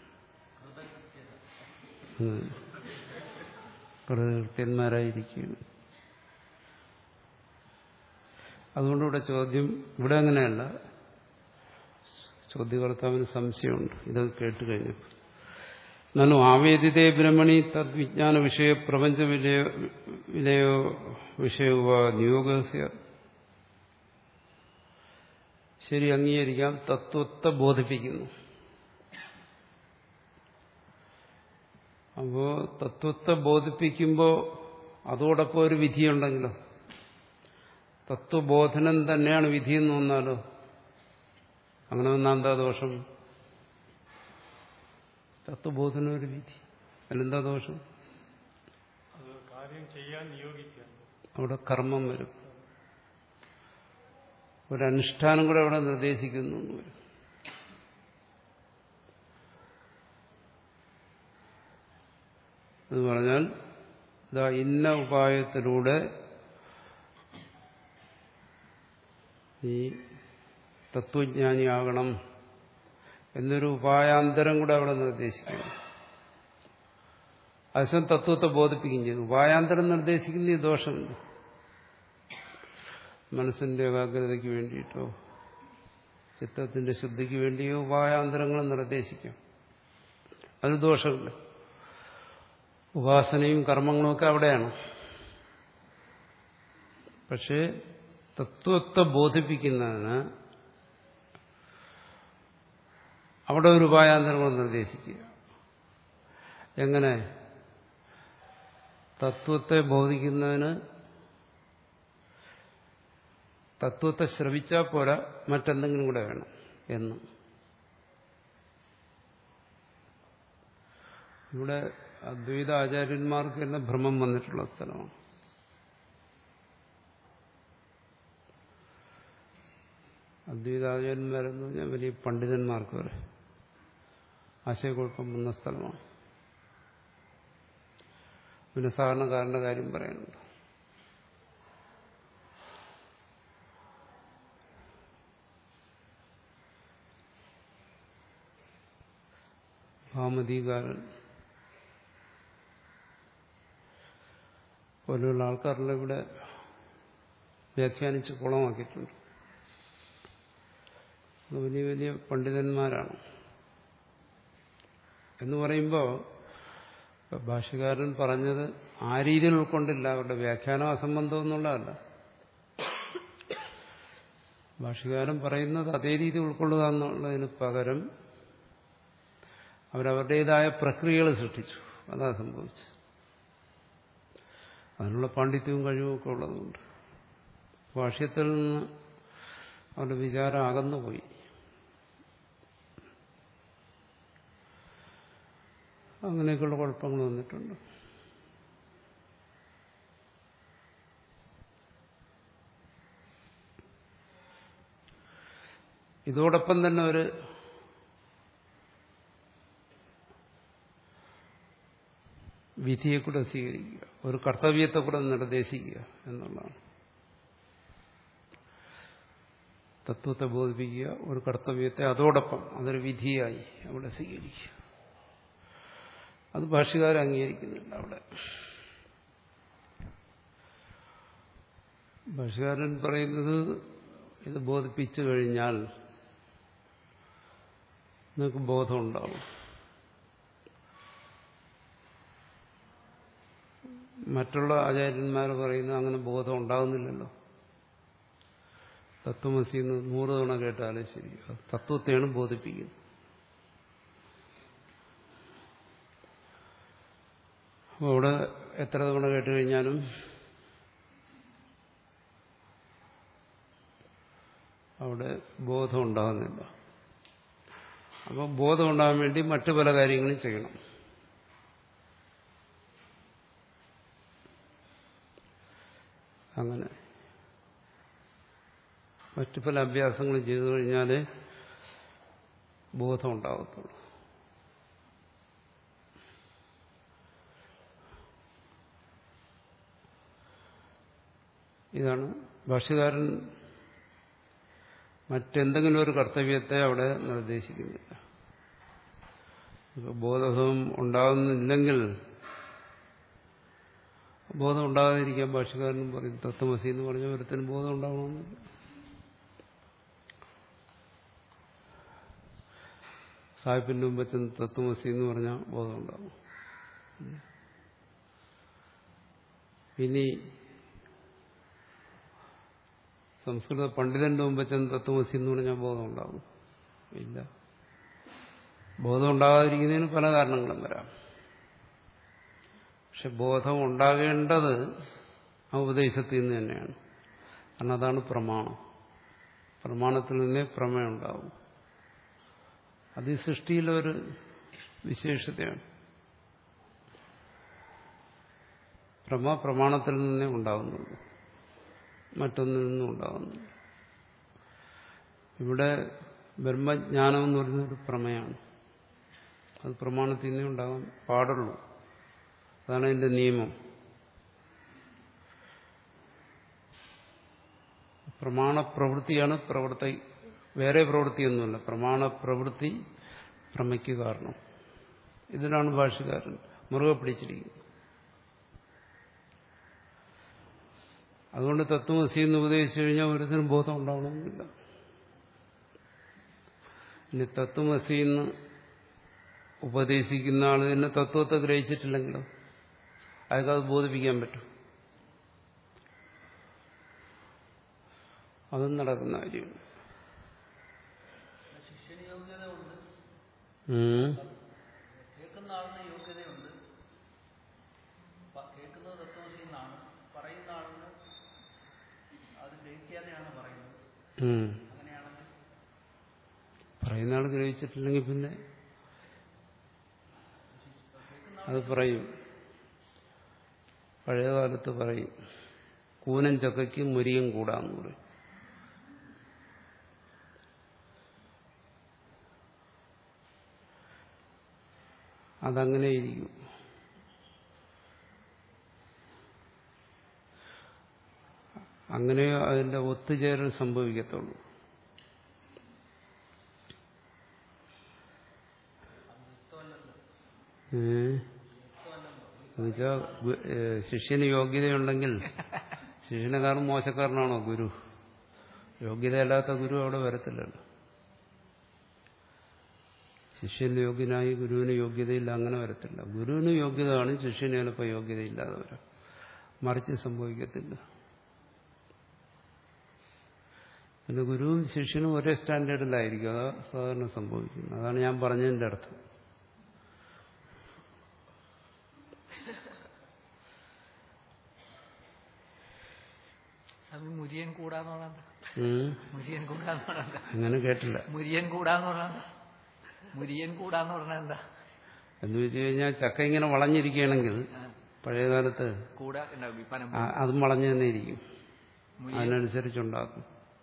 ഉം. കൃത്യന്മാരായിരിക്കുകയാണ് അതുകൊണ്ട് ഇവിടെ ചോദ്യം ഇവിടെ അങ്ങനെയല്ല ചോദ്യകർത്താവിന് സംശയമുണ്ട് ഇത് കേട്ട് കഴിഞ്ഞപ്പോൾ നന്നു ആവേദിതേ ബ്രഹ്മണി തദ്വിജ്ഞാന വിഷയ പ്രപഞ്ച വിലയോ വിലയോ വിഷയവ നിയോഗസ്യ ശരി അംഗീകരിക്കാം തത്വത്തെ ബോധിപ്പിക്കുന്നു അപ്പോ തത്വത്തെ ബോധിപ്പിക്കുമ്പോൾ അതോടൊപ്പം ഒരു വിധിയുണ്ടെങ്കിലോ തത്വബോധനം തന്നെയാണ് വിധിയെന്ന് വന്നാലോ അങ്ങനെ വന്നാൽ എന്താ ദോഷം തത്വബോധനം ഒരു വിധി അതിലെന്താ ദോഷം അത് കാര്യം ചെയ്യാൻ നിയോഗിക്കുക അവിടെ കർമ്മം വരും ഒരനുഷ്ഠാനം കൂടെ അവിടെ നിർദ്ദേശിക്കുന്നു എന്ന് വരും എന്ന് പറഞ്ഞാൽ ഇതാ ഇന്ന ഉപായത്തിലൂടെ ഈ തത്വജ്ഞാനിയാകണം എന്നൊരു ഉപായാന്തരം കൂടെ അവിടെ നിർദ്ദേശിക്കുന്നു അസം തത്വത്തെ ബോധിപ്പിക്കുകയും ചെയ്തു ഉപായാന്തരം നിർദ്ദേശിക്കുന്ന ഈ ദോഷമില്ല മനസ്സിന്റെ ഏകാഗ്രതയ്ക്ക് വേണ്ടിയിട്ടോ ചിത്തത്തിന്റെ ശുദ്ധിക്ക് വേണ്ടിയോ ഉപായാന്തരങ്ങൾ നിർദ്ദേശിക്കാം അത് ദോഷമില്ല ഉപാസനയും കർമ്മങ്ങളും ഒക്കെ അവിടെയാണ് പക്ഷേ തത്വത്തെ ബോധിപ്പിക്കുന്നതിന് അവിടെ ഒരു ഉപായാന്തരങ്ങൾ നിർദ്ദേശിക്കുക എങ്ങനെ തത്വത്തെ ബോധിക്കുന്നതിന് തത്വത്തെ ശ്രവിച്ചാൽ പോരാ മറ്റെന്തെങ്കിലും കൂടെ വേണം എന്ന് ഇവിടെ അദ്വൈത ആചാര്യന്മാർക്ക് തന്നെ ഭ്രമം വന്നിട്ടുള്ള സ്ഥലമാണ് അദ്വൈതാചാര്യന്മാരെന്ന് പറഞ്ഞാൽ വലിയ പണ്ഡിതന്മാർക്ക് വരെ ആശയക്കുഴപ്പം വന്ന സ്ഥലമാണ് പിന്നെ സാധാരണക്കാരന്റെ കാര്യം പറയാനുണ്ട് ഭാമതികാരൻ പോലെയുള്ള ആൾക്കാരെല്ലാം ഇവിടെ വ്യാഖ്യാനിച്ച് കുളമാക്കിയിട്ടുണ്ട് അത് വലിയ വലിയ പണ്ഡിതന്മാരാണ് എന്ന് പറയുമ്പോൾ ഭാഷകാരൻ പറഞ്ഞത് ആ രീതിയിൽ ഉൾക്കൊണ്ടില്ല അവരുടെ വ്യാഖ്യാനം അസംബന്ധം എന്നുള്ളതല്ല ഭാഷകാരൻ പറയുന്നത് അതേ രീതി ഉൾക്കൊള്ളുക എന്നുള്ളതിന് പകരം അവരവരുടേതായ പ്രക്രിയകൾ സൃഷ്ടിച്ചു അതാ സംഭവിച്ചത് അതിനുള്ള പാണ്ഡിത്യവും കഴിവും ഒക്കെ ഉള്ളതുകൊണ്ട് ഭാഷ്യത്തിൽ നിന്ന് അവരുടെ വിചാരം അകന്നു പോയി അങ്ങനെയൊക്കെയുള്ള കുഴപ്പങ്ങൾ വന്നിട്ടുണ്ട് ഇതോടൊപ്പം തന്നെ ഒരു വിധിയെ കൂടെ സ്വീകരിക്കുക ഒരു കർത്തവ്യത്തെ കൂടെ നിർദ്ദേശിക്കുക എന്നുള്ളതാണ് തത്വത്തെ ബോധിപ്പിക്കുക ഒരു കർത്തവ്യത്തെ അതോടൊപ്പം അതൊരു വിധിയായി അവിടെ സ്വീകരിക്കുക അത് ഭാഷകാരൻ അംഗീകരിക്കുന്നില്ല അവിടെ ഭാഷകാരൻ പറയുന്നത് ഇത് ബോധിപ്പിച്ചു കഴിഞ്ഞാൽ നിങ്ങൾക്ക് ബോധമുണ്ടാവും മറ്റുള്ള ആചാര്യന്മാർ പറയുന്നത് അങ്ങനെ ബോധം ഉണ്ടാകുന്നില്ലല്ലോ തത്വമസി എന്ന് നൂറ് തവണ കേട്ടാലും ശരി അത് തത്വത്തെയാണ് ബോധിപ്പിക്കുന്നത് അപ്പോൾ അവിടെ എത്ര തവണ കേട്ട് കഴിഞ്ഞാലും അവിടെ ബോധം ഉണ്ടാകുന്നില്ല അപ്പോൾ ബോധം ഉണ്ടാകാൻ വേണ്ടി മറ്റു പല കാര്യങ്ങളും ചെയ്യണം അങ്ങനെ മറ്റു പല അഭ്യാസങ്ങളും ചെയ്തു കഴിഞ്ഞാലേ ബോധം ഉണ്ടാകത്തുള്ളൂ ഇതാണ് ഭാഷ്യകാരൻ മറ്റെന്തെങ്കിലും ഒരു കർത്തവ്യത്തെ അവിടെ നിർദ്ദേശിക്കുന്നില്ല ഇപ്പൊ ബോധം ഉണ്ടാകുന്നില്ലെങ്കിൽ ബോധം ഉണ്ടാകാതിരിക്കാൻ ഭാഷകാരനും പറയും തത്വമസി എന്ന് പറഞ്ഞ ഒരുത്തിന് ബോധം ഉണ്ടാവണമെന്നില്ല സാഹിബിന്റെ മുമ്പ് ചെന്ന് തത്വമസി എന്ന് പറഞ്ഞാൽ ബോധം ഉണ്ടാവും ഇനി സംസ്കൃത പണ്ഡിതന്റെ മുമ്പ് ചെന്ന് തത്വമസി എന്ന് പറഞ്ഞാൽ ബോധം ഉണ്ടാവും ഇല്ല ബോധം ഉണ്ടാകാതിരിക്കുന്നതിന് പല കാരണങ്ങളും വരാം പക്ഷെ ബോധം ഉണ്ടാകേണ്ടത് ആ ഉപദേശത്തിൽ നിന്ന് തന്നെയാണ് കാരണം അതാണ് പ്രമാണം പ്രമാണത്തിൽ നിന്നേ പ്രമേയം ഉണ്ടാവും അത് ഈ സൃഷ്ടിയിലെ ഒരു വിശേഷതയാണ് പ്രമ പ്രമാണത്തിൽ നിന്നേ ഉണ്ടാകുന്നുള്ളൂ മറ്റൊന്നിൽ നിന്നും ഉണ്ടാകുന്നില്ല ഇവിടെ ബ്രഹ്മജ്ഞാനം എന്ന് പറയുന്നത് പ്രമേയാണ് അത് പ്രമാണത്തിൽ നിന്നേ ഉണ്ടാകാൻ പാടുള്ളൂ അതാണ് അതിന്റെ നിയമം പ്രമാണപ്രവൃത്തിയാണ് പ്രവൃത്തി വേറെ പ്രവൃത്തിയൊന്നുമല്ല പ്രമാണപ്രവൃത്തി പ്രമയ്ക്ക് കാരണം ഇതിനാണ് ഭാഷകാരൻ മുറുകെ പിടിച്ചിരിക്കുന്നത് അതുകൊണ്ട് തത്വമസി എന്ന് ഉപദേശിച്ചു കഴിഞ്ഞാൽ ഒരുത്തിനും ബോധം ഉണ്ടാവണമെന്നില്ല ഇനി തത്വമസി എന്ന് ഉപദേശിക്കുന്ന ആൾ തന്നെ തത്വത്തെ ഗ്രഹിച്ചിട്ടില്ലെങ്കിലോ അയാൾക്ക് അത് ബോധിപ്പിക്കാൻ പറ്റും അതും നടക്കുന്ന കാര്യമാണ് ശിഷ്യന് യോഗ്യതയുണ്ട് ഉം. കേൾക്കുന്ന ആളിന് യോഗ്യതയുണ്ട് പ- കേൾക്കുന്നത് തത്വമസി എന്നാണ് പറയുന്ന ആളിന് അത് ഗ്രഹിക്കാതെയാണ് പറയുന്നത് ഉം. അങ്ങനെയാണെങ്കിൽ പറയുന്ന ആൾ ഗ്രഹിച്ചിട്ടില്ലെങ്കിൽ പിന്നെ അത് പറയും പഴയ കാലത്ത് പറയും കൂനൻ ചക്കയ്ക്ക് മുരിയും കൂടാന്ന് പറയും അതങ്ങനെ ഇരിക്കും അങ്ങനെ അതിന്റെ ഒത്തുചേരൽ സംഭവിക്കത്തുള്ളൂ എന്നുവെച്ചാ ശിഷ്യന് യോഗ്യതയുണ്ടെങ്കിൽ ശിഷ്യനെക്കാളും മോശക്കാരനാണോ ഗുരു യോഗ്യതയല്ലാത്ത ഗുരു അവിടെ വരത്തില്ലല്ലോ ശിഷ്യന് യോഗ്യനായി ഗുരുവിന് യോഗ്യതയില്ല അങ്ങനെ വരത്തില്ല ഗുരുവിന് യോഗ്യത കാണും ശിഷ്യന് ചിലപ്പോൾ യോഗ്യതയില്ലാതെ വരാം മറിച്ച് സംഭവിക്കത്തില്ല പിന്നെ ഗുരുവും ശിഷ്യനും ഒരേ സ്റ്റാൻഡേർഡിലായിരിക്കും അതാ സാധാരണ സംഭവിക്കുന്നത് അതാണ് ഞാൻ പറഞ്ഞതിന്റെ അർത്ഥം സ്വാമി മുരിയൻ കൂടാന്ന് പറഞ്ഞാൽ എന്താ? ഉം. മുരിയൻ കൂടാന്ന് പറഞ്ഞാൽ എന്താ? അങ്ങനെ കേട്ടില്ല മുരിയൻ കൂടാന്ന് പറഞ്ഞാൽ എന്താ? മുരിയൻ കൂടാന്ന് പറഞ്ഞാൽ എന്താ എന്ന് വെച്ച് കഴിഞ്ഞാൽ ചക്ക ഇങ്ങനെ വളഞ്ഞിരിക്കുകയാണെങ്കിൽ ആ, പഴയകാലത്ത് കൂട ഉണ്ടാവും ഈ പനം ആ- അതും വളഞ്ഞു തന്നെ ഇരിക്കും മുരിയൻ അതിനനുസരിച്ചുണ്ടാക്കും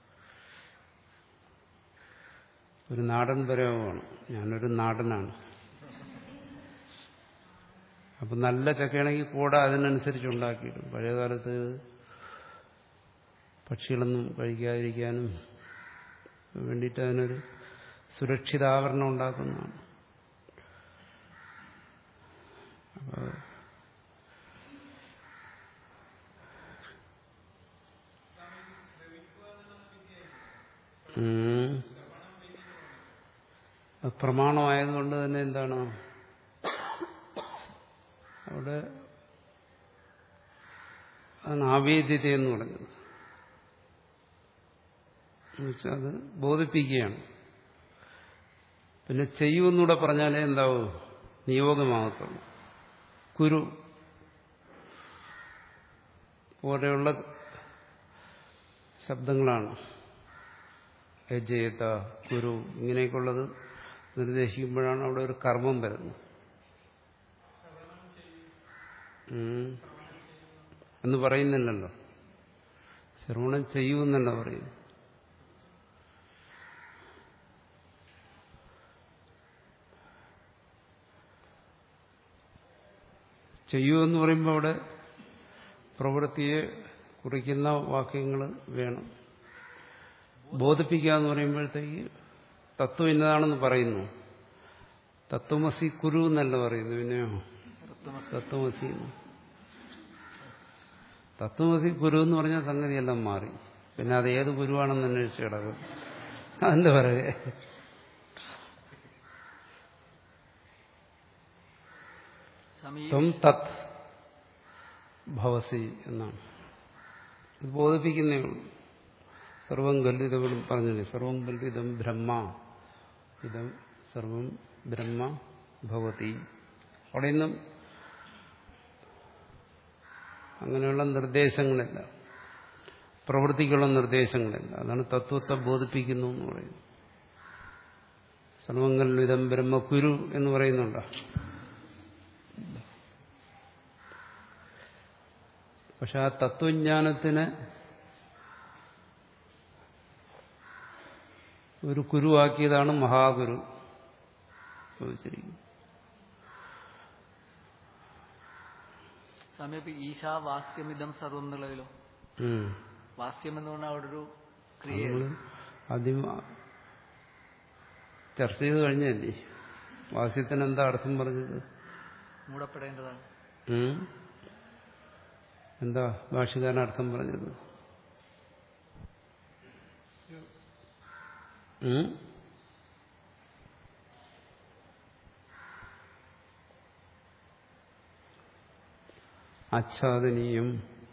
ഒരു നാടൻ പ്രയോഗമാണ് ഞാനൊരു നാടനാണ് അപ്പം നല്ല ചക്കയാണെങ്കിൽ കൂടെ അതിനനുസരിച്ച് ഉണ്ടാക്കിയിടും പഴയകാലത്ത് പക്ഷികളൊന്നും കഴിക്കാതിരിക്കാനും വേണ്ടിയിട്ട് അതിനൊരു സുരക്ഷിതാവരണം ഉണ്ടാക്കുന്നതാണ് അപ്പോൾ ഉം. അത് പ്രമാണമായതുകൊണ്ട് തന്നെ എന്താണ് അവിടെ അതാണ് ആവേദ്യത എന്ന് പറഞ്ഞത് എന്നുവെച്ചാൽ അത് ബോധിപ്പിക്കുകയാണ് പിന്നെ ചെയ്യുമെന്നൂടെ പറഞ്ഞാലേ എന്താവും നിയോഗമാകത്തുള്ളൂ കുരു പോലെയുള്ള ശബ്ദങ്ങളാണ് യജയത കുരു ഇങ്ങനെയൊക്കെയുള്ളത് നിർദ്ദേശിക്കുമ്പോഴാണ് അവിടെ ഒരു കർമ്മം വരുന്നത് ഉം. എന്ന് പറയുന്നില്ലല്ലോ ശ്രവണം ചെയ്യുമെന്നല്ല പറയുന്നു ചെയ്യൂ എന്ന് പറയുമ്പോൾ അവിടെ പ്രവൃത്തിയെ കുറിക്കുന്ന വാക്യങ്ങൾ വേണം ബോധിപ്പിക്കുക എന്ന് പറയുമ്പോഴത്തേക്ക് തത്വം ഇന്നതാണെന്ന് പറയുന്നു തത്വമസി കുരു എന്നല്ല പറയുന്നു പിന്നെയോ തത്വമസി എന്ന്. തത്വമസി കുരു എന്ന് പറഞ്ഞാൽ സംഗതിയെല്ലാം മാറി പിന്നെ അത് ഏത് ഗുരുവാണെന്ന് അന്വേഷിച്ച് കിടക്കും അതിന്റെ പിറകെ സ്വാമി ഈ ത്വം തത് ഭവസി എന്നാണ് ഇത് ബോധിപ്പിക്കുന്നേ ഉള്ളൂ സർവം കല്ലിതകളും പറഞ്ഞില്ലേ സർവം കല്ലിതം ബ്രഹ്മ ഇതം സർവം ബ്രഹ്മ ഭവതി അവിടെ നിന്നും അങ്ങനെയുള്ള നിർദ്ദേശങ്ങളില്ല പ്രവൃത്തിക്കുള്ള നിർദ്ദേശങ്ങളില്ല അതാണ് തത്വത്തെ ബോധിപ്പിക്കുന്നു എന്ന് പറയുന്നത് സർവങ്കൽവിധം ബ്രഹ്മക്കുരു എന്ന് പറയുന്നുണ്ടോ പക്ഷെ ആ തത്വജ്ഞാനത്തിന് ഒരു കുരുവാക്കിയതാണ് മഹാഗുരു ചോദിച്ചിരിക്കുന്നത് സ്വാമി ഇപ്പൊ ഈശാ വാസ്യമിതം സർവം എന്നുള്ളതിലോ ഉം. വാസ്യം എന്ന് പറഞ്ഞാൽ അവിടെ ഒരു ക്രിയ നമ്മള് ആദ്യം ചർച്ച ചെയ്ത് കഴിഞ്ഞല്ലേ വാസ്യത്തിന് എന്താ അർത്ഥം പറഞ്ഞത് മൂടപ്പെടേണ്ടതാണ് ഉം? എന്താ ഭാഷകാരൻ അർത്ഥം പറഞ്ഞത് ഉം? ആച്ഛാദനീയം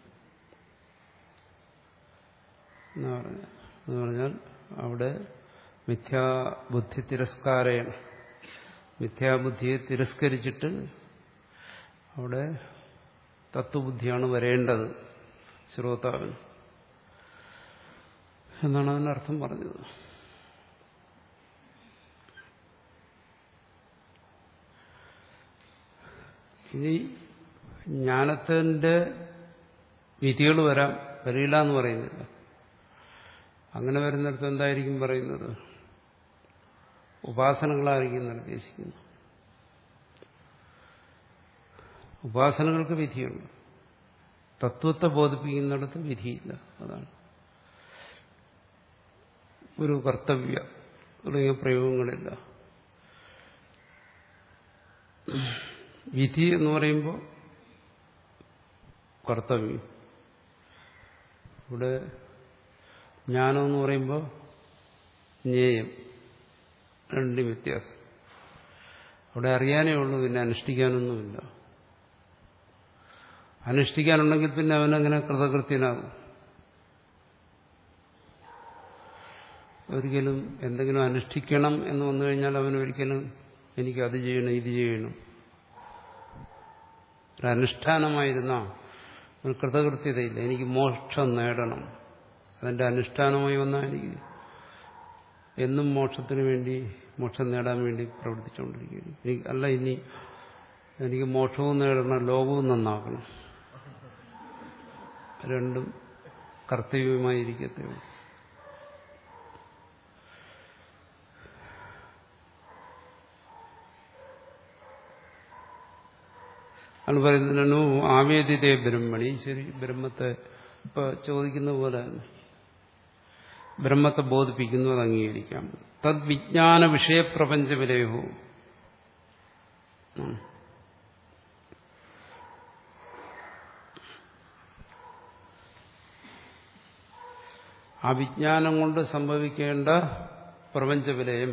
എന്ന് പറഞ്ഞ എന്ന് പറഞ്ഞാൽ അവിടെ മിഥ്യാബുദ്ധി തിരസ്കാരയാണ് മിഥ്യാബുദ്ധിയെ തിരസ്കരിച്ചിട്ട് അവിടെ തത്വബുദ്ധിയാണ് വരേണ്ടത് ശ്രോതാവിന് എന്നാണ് അതിനർത്ഥം പറഞ്ഞത് ഇനി ജ്ഞാനത്തിന്റെ വിധികൾ വരാം വരില്ല എന്ന് പറയുന്നില്ല അങ്ങനെ വരുന്നിടത്ത് എന്തായിരിക്കും പറയുന്നത് ഉപാസനകളായിരിക്കും നിർദ്ദേശിക്കുന്നത് ഉപാസനകൾക്ക് വിധിയുണ്ട് തത്വത്തെ ബോധിപ്പിക്കുന്നിടത്ത് വിധിയില്ല അതാണ് ഒരു കർത്തവ്യ തുടങ്ങിയ പ്രയോഗങ്ങളില്ല വിധി എന്ന് പറയുമ്പോൾ കർത്തവ്യം ഇവിടെ ജ്ഞാനം എന്ന് പറയുമ്പോൾ ജ്ഞേയം രണ്ടും വ്യത്യാസം അവിടെ അറിയാനേ ഉള്ളൂ പിന്നെ അനുഷ്ഠിക്കാനൊന്നുമില്ല അനുഷ്ഠിക്കാനുണ്ടെങ്കിൽ പിന്നെ അവനങ്ങനെ കൃതകൃത്യനാകും ഒരിക്കലും എന്തെങ്കിലും അനുഷ്ഠിക്കണം എന്ന് വന്നു കഴിഞ്ഞാൽ അവൻ ഒരിക്കലും എനിക്ക് അത് ചെയ്യണം ഇത് ചെയ്യണം ഒരു അനുഷ്ഠാനമായിരുന്ന ഒരു കൃതകൃത്യതയില്ല എനിക്ക് മോക്ഷം നേടണം അതിന്റെ അനുഷ്ഠാനമായി വന്നാൽ എനിക്ക് എന്നും മോക്ഷത്തിന് വേണ്ടി മോക്ഷം നേടാൻ വേണ്ടി പ്രവർത്തിച്ചുകൊണ്ടിരിക്കുകയാണ് എനിക്ക് അല്ല ഇനി എനിക്ക് മോക്ഷവും നേടണം ലോകവും നന്നാക്കണം രണ്ടും കർത്തവ്യമായിരിക്കത്തേ ഉള്ളൂ ആണ് പറയുന്നതിനു ആവേദിതേ ബ്രഹ്മണി ശരി ബ്രഹ്മത്തെ ഇപ്പൊ ചോദിക്കുന്ന പോലെ തന്നെ ബ്രഹ്മത്തെ ബോധിപ്പിക്കുന്നു അത് അംഗീകരിക്കാം തദ് വിജ്ഞാന വിഷയപ്രപഞ്ച വിലയോ ആ വിജ്ഞാനം കൊണ്ട് സംഭവിക്കേണ്ട പ്രപഞ്ച വിലയം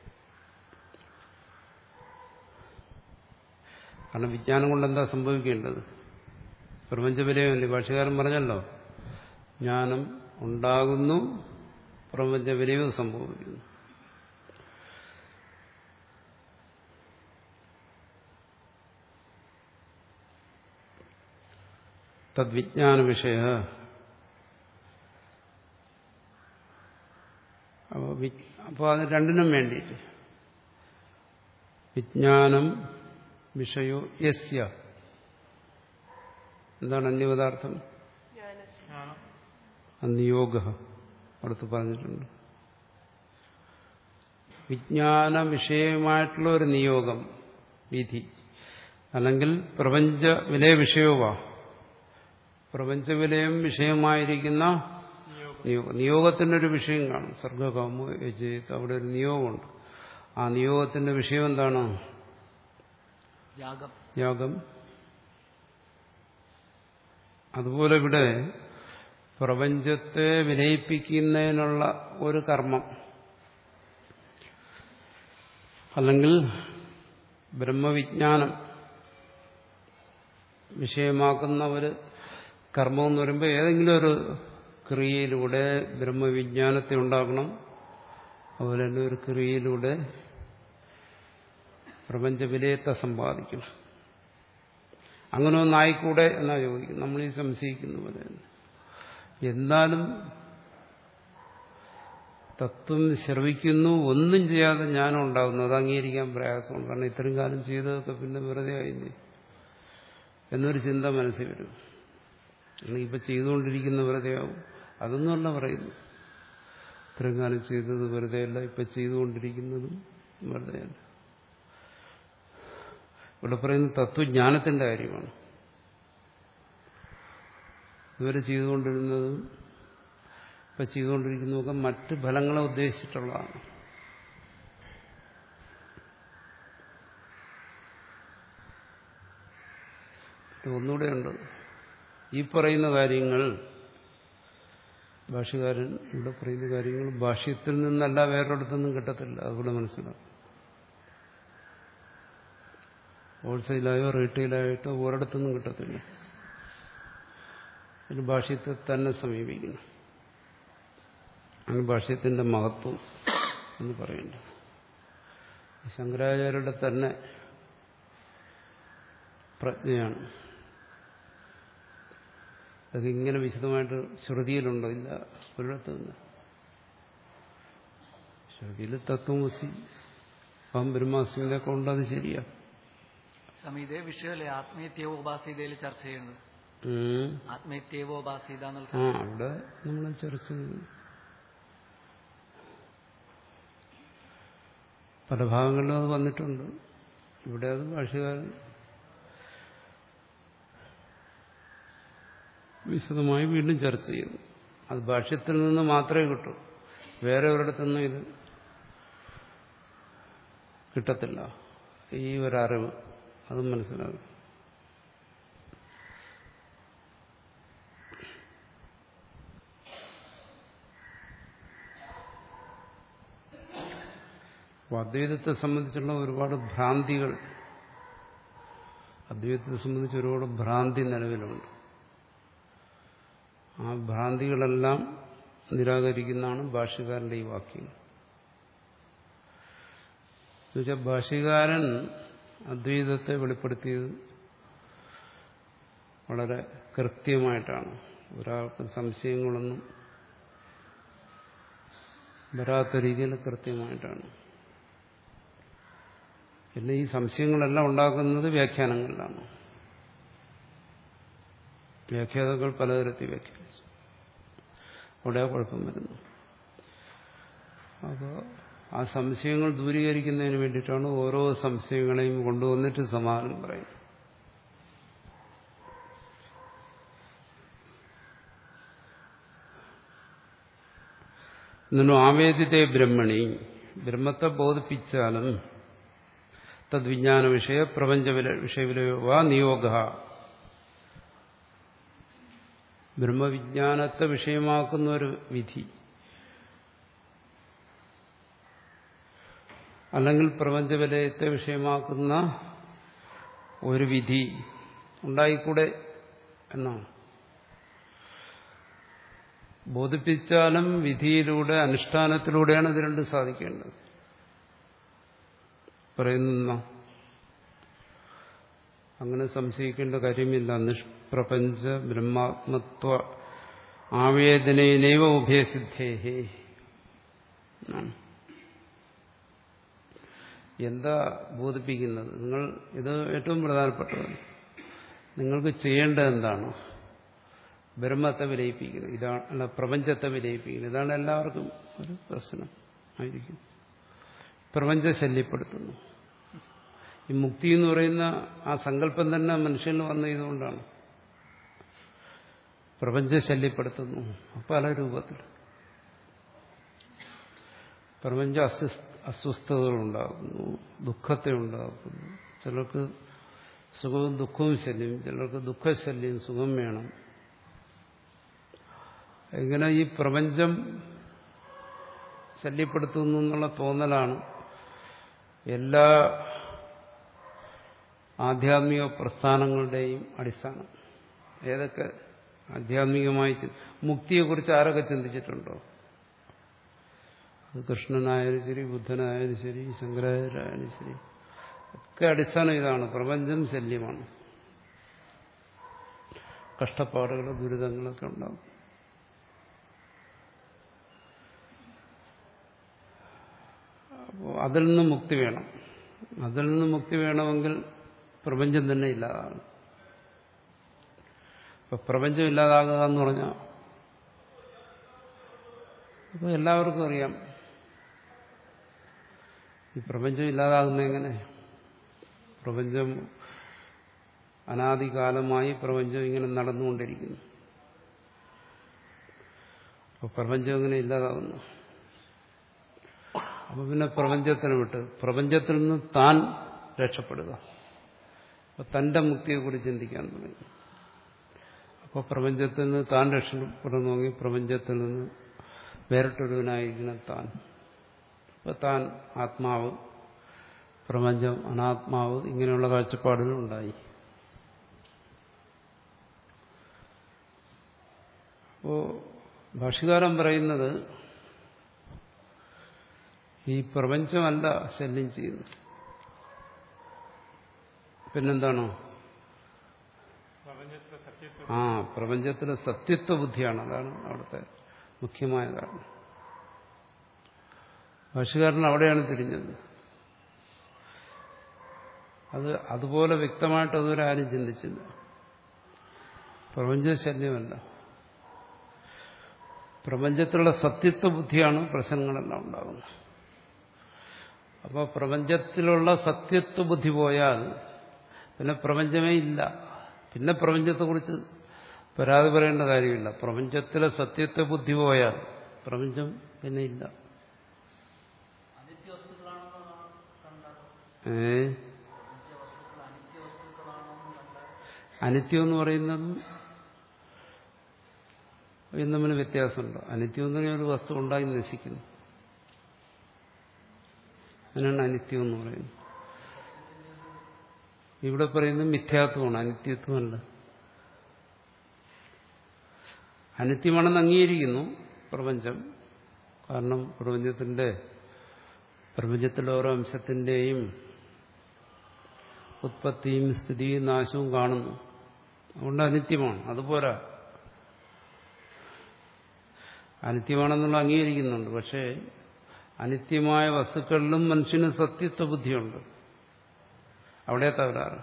കാരണം വിജ്ഞാനം കൊണ്ട് എന്താ സംഭവിക്കേണ്ടത് പ്രപഞ്ച വിലയമല്ലേ ഭാഷകാരൻ പറഞ്ഞല്ലോ ജ്ഞാനം ഉണ്ടാകുന്നു പ്രപഞ്ച വിലയവും സംഭവിക്കുന്നു തദ്വിജ്ഞാന വിഷയ അപ്പോൾ അത് രണ്ടിനും വേണ്ടിയിട്ട് വിജ്ഞാനം വിഷയോ യസ്യ എന്താണ് അന്യപദാർത്ഥം ജ്ഞാനസ്യ ജ്ഞാനം അന്യോഗ അടുത്ത് പറഞ്ഞിട്ടുണ്ട് വിജ്ഞാന വിഷയമായിട്ടുള്ള ഒരു നിയോഗം വിധി അല്ലെങ്കിൽ പ്രപഞ്ച വിലയ വിഷയവുമാ പ്രപഞ്ച വിലയം വിഷയമായിരിക്കുന്ന നിയോഗം നിയോഗം നിയോഗത്തിന്റെ ഒരു വിഷയം കാണും സർഗകാമോ യജയത് അവിടെ ഒരു നിയോഗമുണ്ട് ആ നിയോഗത്തിന്റെ വിഷയം എന്താണ് യാഗം യാഗം അതുപോലെ ഇവിടെ പ്രപഞ്ചത്തെ വിലയിപ്പിക്കുന്നതിനുള്ള ഒരു കർമ്മം അല്ലെങ്കിൽ ബ്രഹ്മവിജ്ഞാനം വിഷയമാക്കുന്ന ഒരു കർമ്മം എന്ന് പറയുമ്പോൾ ഏതെങ്കിലും ഒരു ക്രിയയിലൂടെ ബ്രഹ്മവിജ്ഞാനത്തെ ഉണ്ടാക്കണം അതുപോലെ തന്നെ ഒരു ക്രിയയിലൂടെ പ്രപഞ്ച വിലയത്തെ സമ്പാദിക്കണം അങ്ങനെ ഒന്നായിക്കൂടെ എന്നാ ചോദിക്കും നമ്മൾ ഈ സംശയിക്കുന്ന പോലെ തന്നെ എന്നാലും തത്വം ശ്രവിക്കുന്നു ഒന്നും ചെയ്യാതെ ജ്ഞാനം ഉണ്ടാകുന്നു അത് അംഗീകരിക്കാൻ പ്രയാസമാണ് കാരണം ഇത്രയും കാലം ചെയ്തതൊക്കെ പിന്നെ വെറുതെ ആയില്ലേ എന്നൊരു ചിന്ത മനസ്സിൽ വരും അല്ലെങ്കിൽ ഇപ്പം ചെയ്തുകൊണ്ടിരിക്കുന്ന വെറുതെ ആവും അതൊന്നുമല്ല പറയുന്നു ഇത്രയും കാലം ചെയ്തത് വെറുതെയല്ല ഇപ്പം ചെയ്തുകൊണ്ടിരിക്കുന്നതും വെറുതെയല്ല ഇവിടെ പറയുന്ന തത്വജ്ഞാനത്തിന്റെ കാര്യമാണ് ഇതുവരെ ചെയ്തുകൊണ്ടിരുന്നതും ഇപ്പൊ ചെയ്തുകൊണ്ടിരിക്കുന്നതൊക്കെ മറ്റ് ഫലങ്ങളെ ഉദ്ദേശിച്ചിട്ടുള്ളതാണ് ഒന്നുകൂടെ ഉണ്ട് ഈ പറയുന്ന കാര്യങ്ങൾ ഭാഷ്യകാരൻ ഇവിടെ പറയുന്ന കാര്യങ്ങൾ ഭാഷ്യത്തിൽ നിന്നല്ല വേറൊരിടത്തൊന്നും കിട്ടത്തില്ല അതുകൂടെ മനസ്സിലാക്കും ഹോൾസെയിലായോ റീറ്റെയിലായിട്ടോ ഒരിടത്തൊന്നും കിട്ടത്തില്ല ഒരു ഭാഷ്യത്തെ തന്നെ സമീപിക്കണം ആണ് ഭാഷ്യത്തിന്റെ മഹത്വം എന്ന് പറയേണ്ടത് ശങ്കരാചാര്യരുടെ തന്നെ പ്രജ്ഞയാണ് അതൊക്കെ ഇങ്ങനെ വിശദമായിട്ട് ശ്രുതിയിലുണ്ടോ ഇല്ല ഒരിടത്തുമില്ല ശ്രുതിയിൽ തത്വമസി അഹം ബ്രഹ്മാസ്മിയിലൊക്കെ ഉണ്ട് അത് ശരിയാ സ്വാമി ഇതേ വിഷയമല്ലേ ആത്മീയത്യോപാസീതയിൽ ചർച്ച ചെയ്യുന്നത് ഉം. ആത്മീയത്യോപാസീത എന്നുള്ള ആ അവിടെ നമ്മൾ ചർച്ച ചെയ്തു പല ഭാഗങ്ങളിലും അത് വന്നിട്ടുണ്ട് ഇവിടെ അത് ഭാഷകാരൻ വിശദമായി വീണ്ടും ചർച്ച ചെയ്തു അത് ഭാഷ്യത്തിൽ നിന്ന് മാത്രമേ കിട്ടൂ വേറെ ഒരിടത്തൊന്നും ഇത് കിട്ടത്തില്ല ഈ ഒരറിവ് അതും മനസ്സിലാകും അപ്പോൾ അദ്വൈതത്തെ സംബന്ധിച്ചുള്ള ഒരുപാട് ഭ്രാന്തികൾ അദ്വൈതത്തെ സംബന്ധിച്ച് ഒരുപാട് ഭ്രാന്തി നിലവിലുണ്ട് ആ ഭ്രാന്തികളെല്ലാം നിരാകരിക്കുന്നതാണ് ഭാഷ്യകാരന്റെ ഈ വാക്യം എന്നുവെച്ചാൽ ഭാഷ്യകാരൻ അദ്വൈതത്തെ വെളിപ്പെടുത്തിയത് വളരെ കൃത്യമായിട്ടാണ് ഒരാൾക്ക് സംശയങ്ങളൊന്നും വരാത്ത രീതിയിൽ കൃത്യമായിട്ടാണ് പിന്നെ ഈ സംശയങ്ങളെല്ലാം ഉണ്ടാക്കുന്നത് വ്യാഖ്യാനങ്ങളിലാണ് വ്യാഖ്യാതാക്കൾ പലതരത്തിൽ വ്യാഖ്യാനിച്ചു അവിടെ കുഴപ്പം വരുന്നു അപ്പോൾ ആ സംശയങ്ങൾ ദൂരീകരിക്കുന്നതിന് വേണ്ടിയിട്ടാണ് ഓരോ സംശയങ്ങളെയും കൊണ്ടുവന്നിട്ട് സമാധാനം പറയുന്നത് ഇന്നു ആവേദിതേ ബ്രഹ്മണി ബ്രഹ്മത്തെ ബോധിപ്പിച്ചാലും തദ്വിജ്ഞാന വിഷയ പ്രപഞ്ച വിഷയവിലയോ വാ നിയോഗ ബ്രഹ്മവിജ്ഞാനത്തെ വിഷയമാക്കുന്ന ഒരു വിധി അല്ലെങ്കിൽ പ്രപഞ്ചവിലയത്തെ വിഷയമാക്കുന്ന ഒരു വിധി ഉണ്ടായിക്കൂടെ എന്നാണ് ബോധിപ്പിച്ചാലും വിധിയിലൂടെ അനുഷ്ഠാനത്തിലൂടെയാണ് ഇത് രണ്ടും സാധിക്കേണ്ടത് പറയുന്ന അങ്ങനെ സംശയിക്കേണ്ട കാര്യമില്ല നിഷ്പ്രപഞ്ച ബ്രഹ്മാത്മത്വ ആവേദനയിലേവ ഉഭയസിദ്ധേഹേ എന്താ ബോധിപ്പിക്കുന്നത് നിങ്ങൾ ഇത് ഏറ്റവും പ്രധാനപ്പെട്ടതാണ് നിങ്ങൾക്ക് ചെയ്യേണ്ടത് എന്താണ് ബ്രഹ്മത്തെ വിലയിപ്പിക്കുന്നത് ഇതാണ് അല്ല പ്രപഞ്ചത്തെ വിലയിപ്പിക്കുന്നത് ഇതാണ് എല്ലാവർക്കും ഒരു പ്രശ്നം ആയിരിക്കും പ്രപഞ്ചം ശല്യപ്പെടുത്തുന്നു ഈ മുക്തി എന്ന് പറയുന്ന ആ സങ്കല്പം തന്നെ മനുഷ്യന് വന്ന ഇതുകൊണ്ടാണ് പ്രപഞ്ചം ശല്യപ്പെടുത്തുന്നു പല രൂപത്തിൽ പ്രപഞ്ച അസ്വസ്ഥതകൾ ഉണ്ടാകുന്നു ദുഃഖത്തെ ഉണ്ടാക്കുന്നു ചിലർക്ക് സുഖവും ദുഃഖവും ശല്യം ചിലർക്ക് ദുഃഖശല്യം സുഖം വേണം ഇങ്ങനെ ഈ പ്രപഞ്ചം ശല്യപ്പെടുത്തുന്നു എന്നുള്ള തോന്നലാണ് എല്ലാ ആധ്യാത്മിക പ്രസ്ഥാനങ്ങളുടെയും അടിസ്ഥാനം ഏതൊക്കെ ആധ്യാത്മികമായി മുക്തിയെക്കുറിച്ച് ആരൊക്കെ ചിന്തിച്ചിട്ടുണ്ടോ അത് കൃഷ്ണനായാലും ശരി ബുദ്ധനായാലും ശരി ശങ്കരാചാര്യായാലും ശരി ഒക്കെ അടിസ്ഥാനം ഇതാണ് പ്രപഞ്ചം ശല്യമാണ് കഷ്ടപ്പാടുകൾ ദുരിതങ്ങളൊക്കെ ഉണ്ടാകും അപ്പോൾ അതിൽ നിന്ന് മുക്തി വേണം അതിൽ നിന്ന് മുക്തി വേണമെങ്കിൽ പ്രപഞ്ചം തന്നെ ഇല്ലാതാകണം ഇപ്പൊ പ്രപഞ്ചം ഇല്ലാതാകുക എന്ന് പറഞ്ഞാൽ അപ്പോൾ എല്ലാവർക്കും അറിയാം ഈ പ്രപഞ്ചം ഇല്ലാതാകുന്ന എങ്ങനെ പ്രപഞ്ചം അനാദികാലമായി പ്രപഞ്ചം ഇങ്ങനെ നടന്നുകൊണ്ടിരിക്കുന്നു അപ്പോൾ പ്രപഞ്ചം എങ്ങനെ ഇല്ലാതാകുന്നു അപ്പൊ പിന്നെ പ്രപഞ്ചത്തിന് വിട്ട് പ്രപഞ്ചത്തിൽ നിന്ന് താൻ രക്ഷപ്പെടുക അപ്പൊ തന്റെ മുക്തിയെക്കുറിച്ച് ചിന്തിക്കാൻ തുടങ്ങി അപ്പോൾ പ്രപഞ്ചത്തിൽ നിന്ന് താൻ രക്ഷപ്പെടുന്നെങ്കിൽ പ്രപഞ്ചത്തിൽ നിന്ന് വേറിട്ടൊരുവനായിരിക്കണം താൻ അപ്പൊ താൻ ആത്മാവ് പ്രപഞ്ചം അനാത്മാവ് ഇങ്ങനെയുള്ള കാഴ്ചപ്പാടുകൾ ഉണ്ടായി അപ്പോ ഭാഷകാരൻ പറയുന്നത് ഈ പ്രപഞ്ചമല്ല ശല്യം ചെയ്യുന്നത് പിന്നെന്താണോ പ്രപഞ്ചത്തിലെ സത്യത്തെ ആ പ്രപഞ്ചത്തിലെ സത്യത്വ ബുദ്ധിയാണ് അതാണ് അവിടുത്തെ മുഖ്യമായ കാരണം ഭാഷകാരൻ അവിടെയാണ് തിരിഞ്ഞത് അത് അതുപോലെ വ്യക്തമായിട്ട് അതുവരെ ആരും ചിന്തിച്ചില്ല പ്രപഞ്ച ശല്യമല്ല പ്രപഞ്ചത്തിലുള്ള സത്യത്വ ബുദ്ധിയാണ് പ്രശ്നങ്ങളെല്ലാം ഉണ്ടാകുന്നത് അപ്പോൾ പ്രപഞ്ചത്തിലുള്ള സത്യത്വ ബുദ്ധി പോയാൽ പിന്നെ പ്രപഞ്ചമേ ഇല്ല പിന്നെ പ്രപഞ്ചത്തെക്കുറിച്ച് പരാതി പറയേണ്ട കാര്യമില്ല പ്രപഞ്ചത്തിലെ സത്യത്വ ബുദ്ധി പോയാൽ പ്രപഞ്ചം പിന്നെ ഇല്ല ഏ അനിത്യം എന്ന് പറയുന്നതും ഇതും തമ്മിൽ വ്യത്യാസമുണ്ട് അനിത്യം എന്ന് പറയുന്ന ഒരു വസ്തു ഉണ്ടായി നശിക്കുന്നു അതിനാണ് അനിത്യം എന്ന് പറയുന്നത് ഇവിടെ പറയുന്നത് മിഥ്യാത്വമാണ് അനിത്യത്വമല്ല അനിത്യമാണെന്ന് അംഗീകരിക്കുന്നു പ്രപഞ്ചം കാരണം പ്രപഞ്ചത്തിന്റെ പ്രപഞ്ചത്തിലെ ഓരോ അംശത്തിന്റെയും ഉത്പത്തിയും സ്ഥിതിയും നാശവും കാണുന്നു അതുകൊണ്ട് അനിത്യമാണ് അതുപോരാ അനിത്യമാണെന്നുള്ള അംഗീകരിക്കുന്നുണ്ട് പക്ഷേ അനിത്യമായ വസ്തുക്കളിലും മനുഷ്യന് സത്യത്വ ബുദ്ധിയുണ്ട് അവിടെ തകരാറ്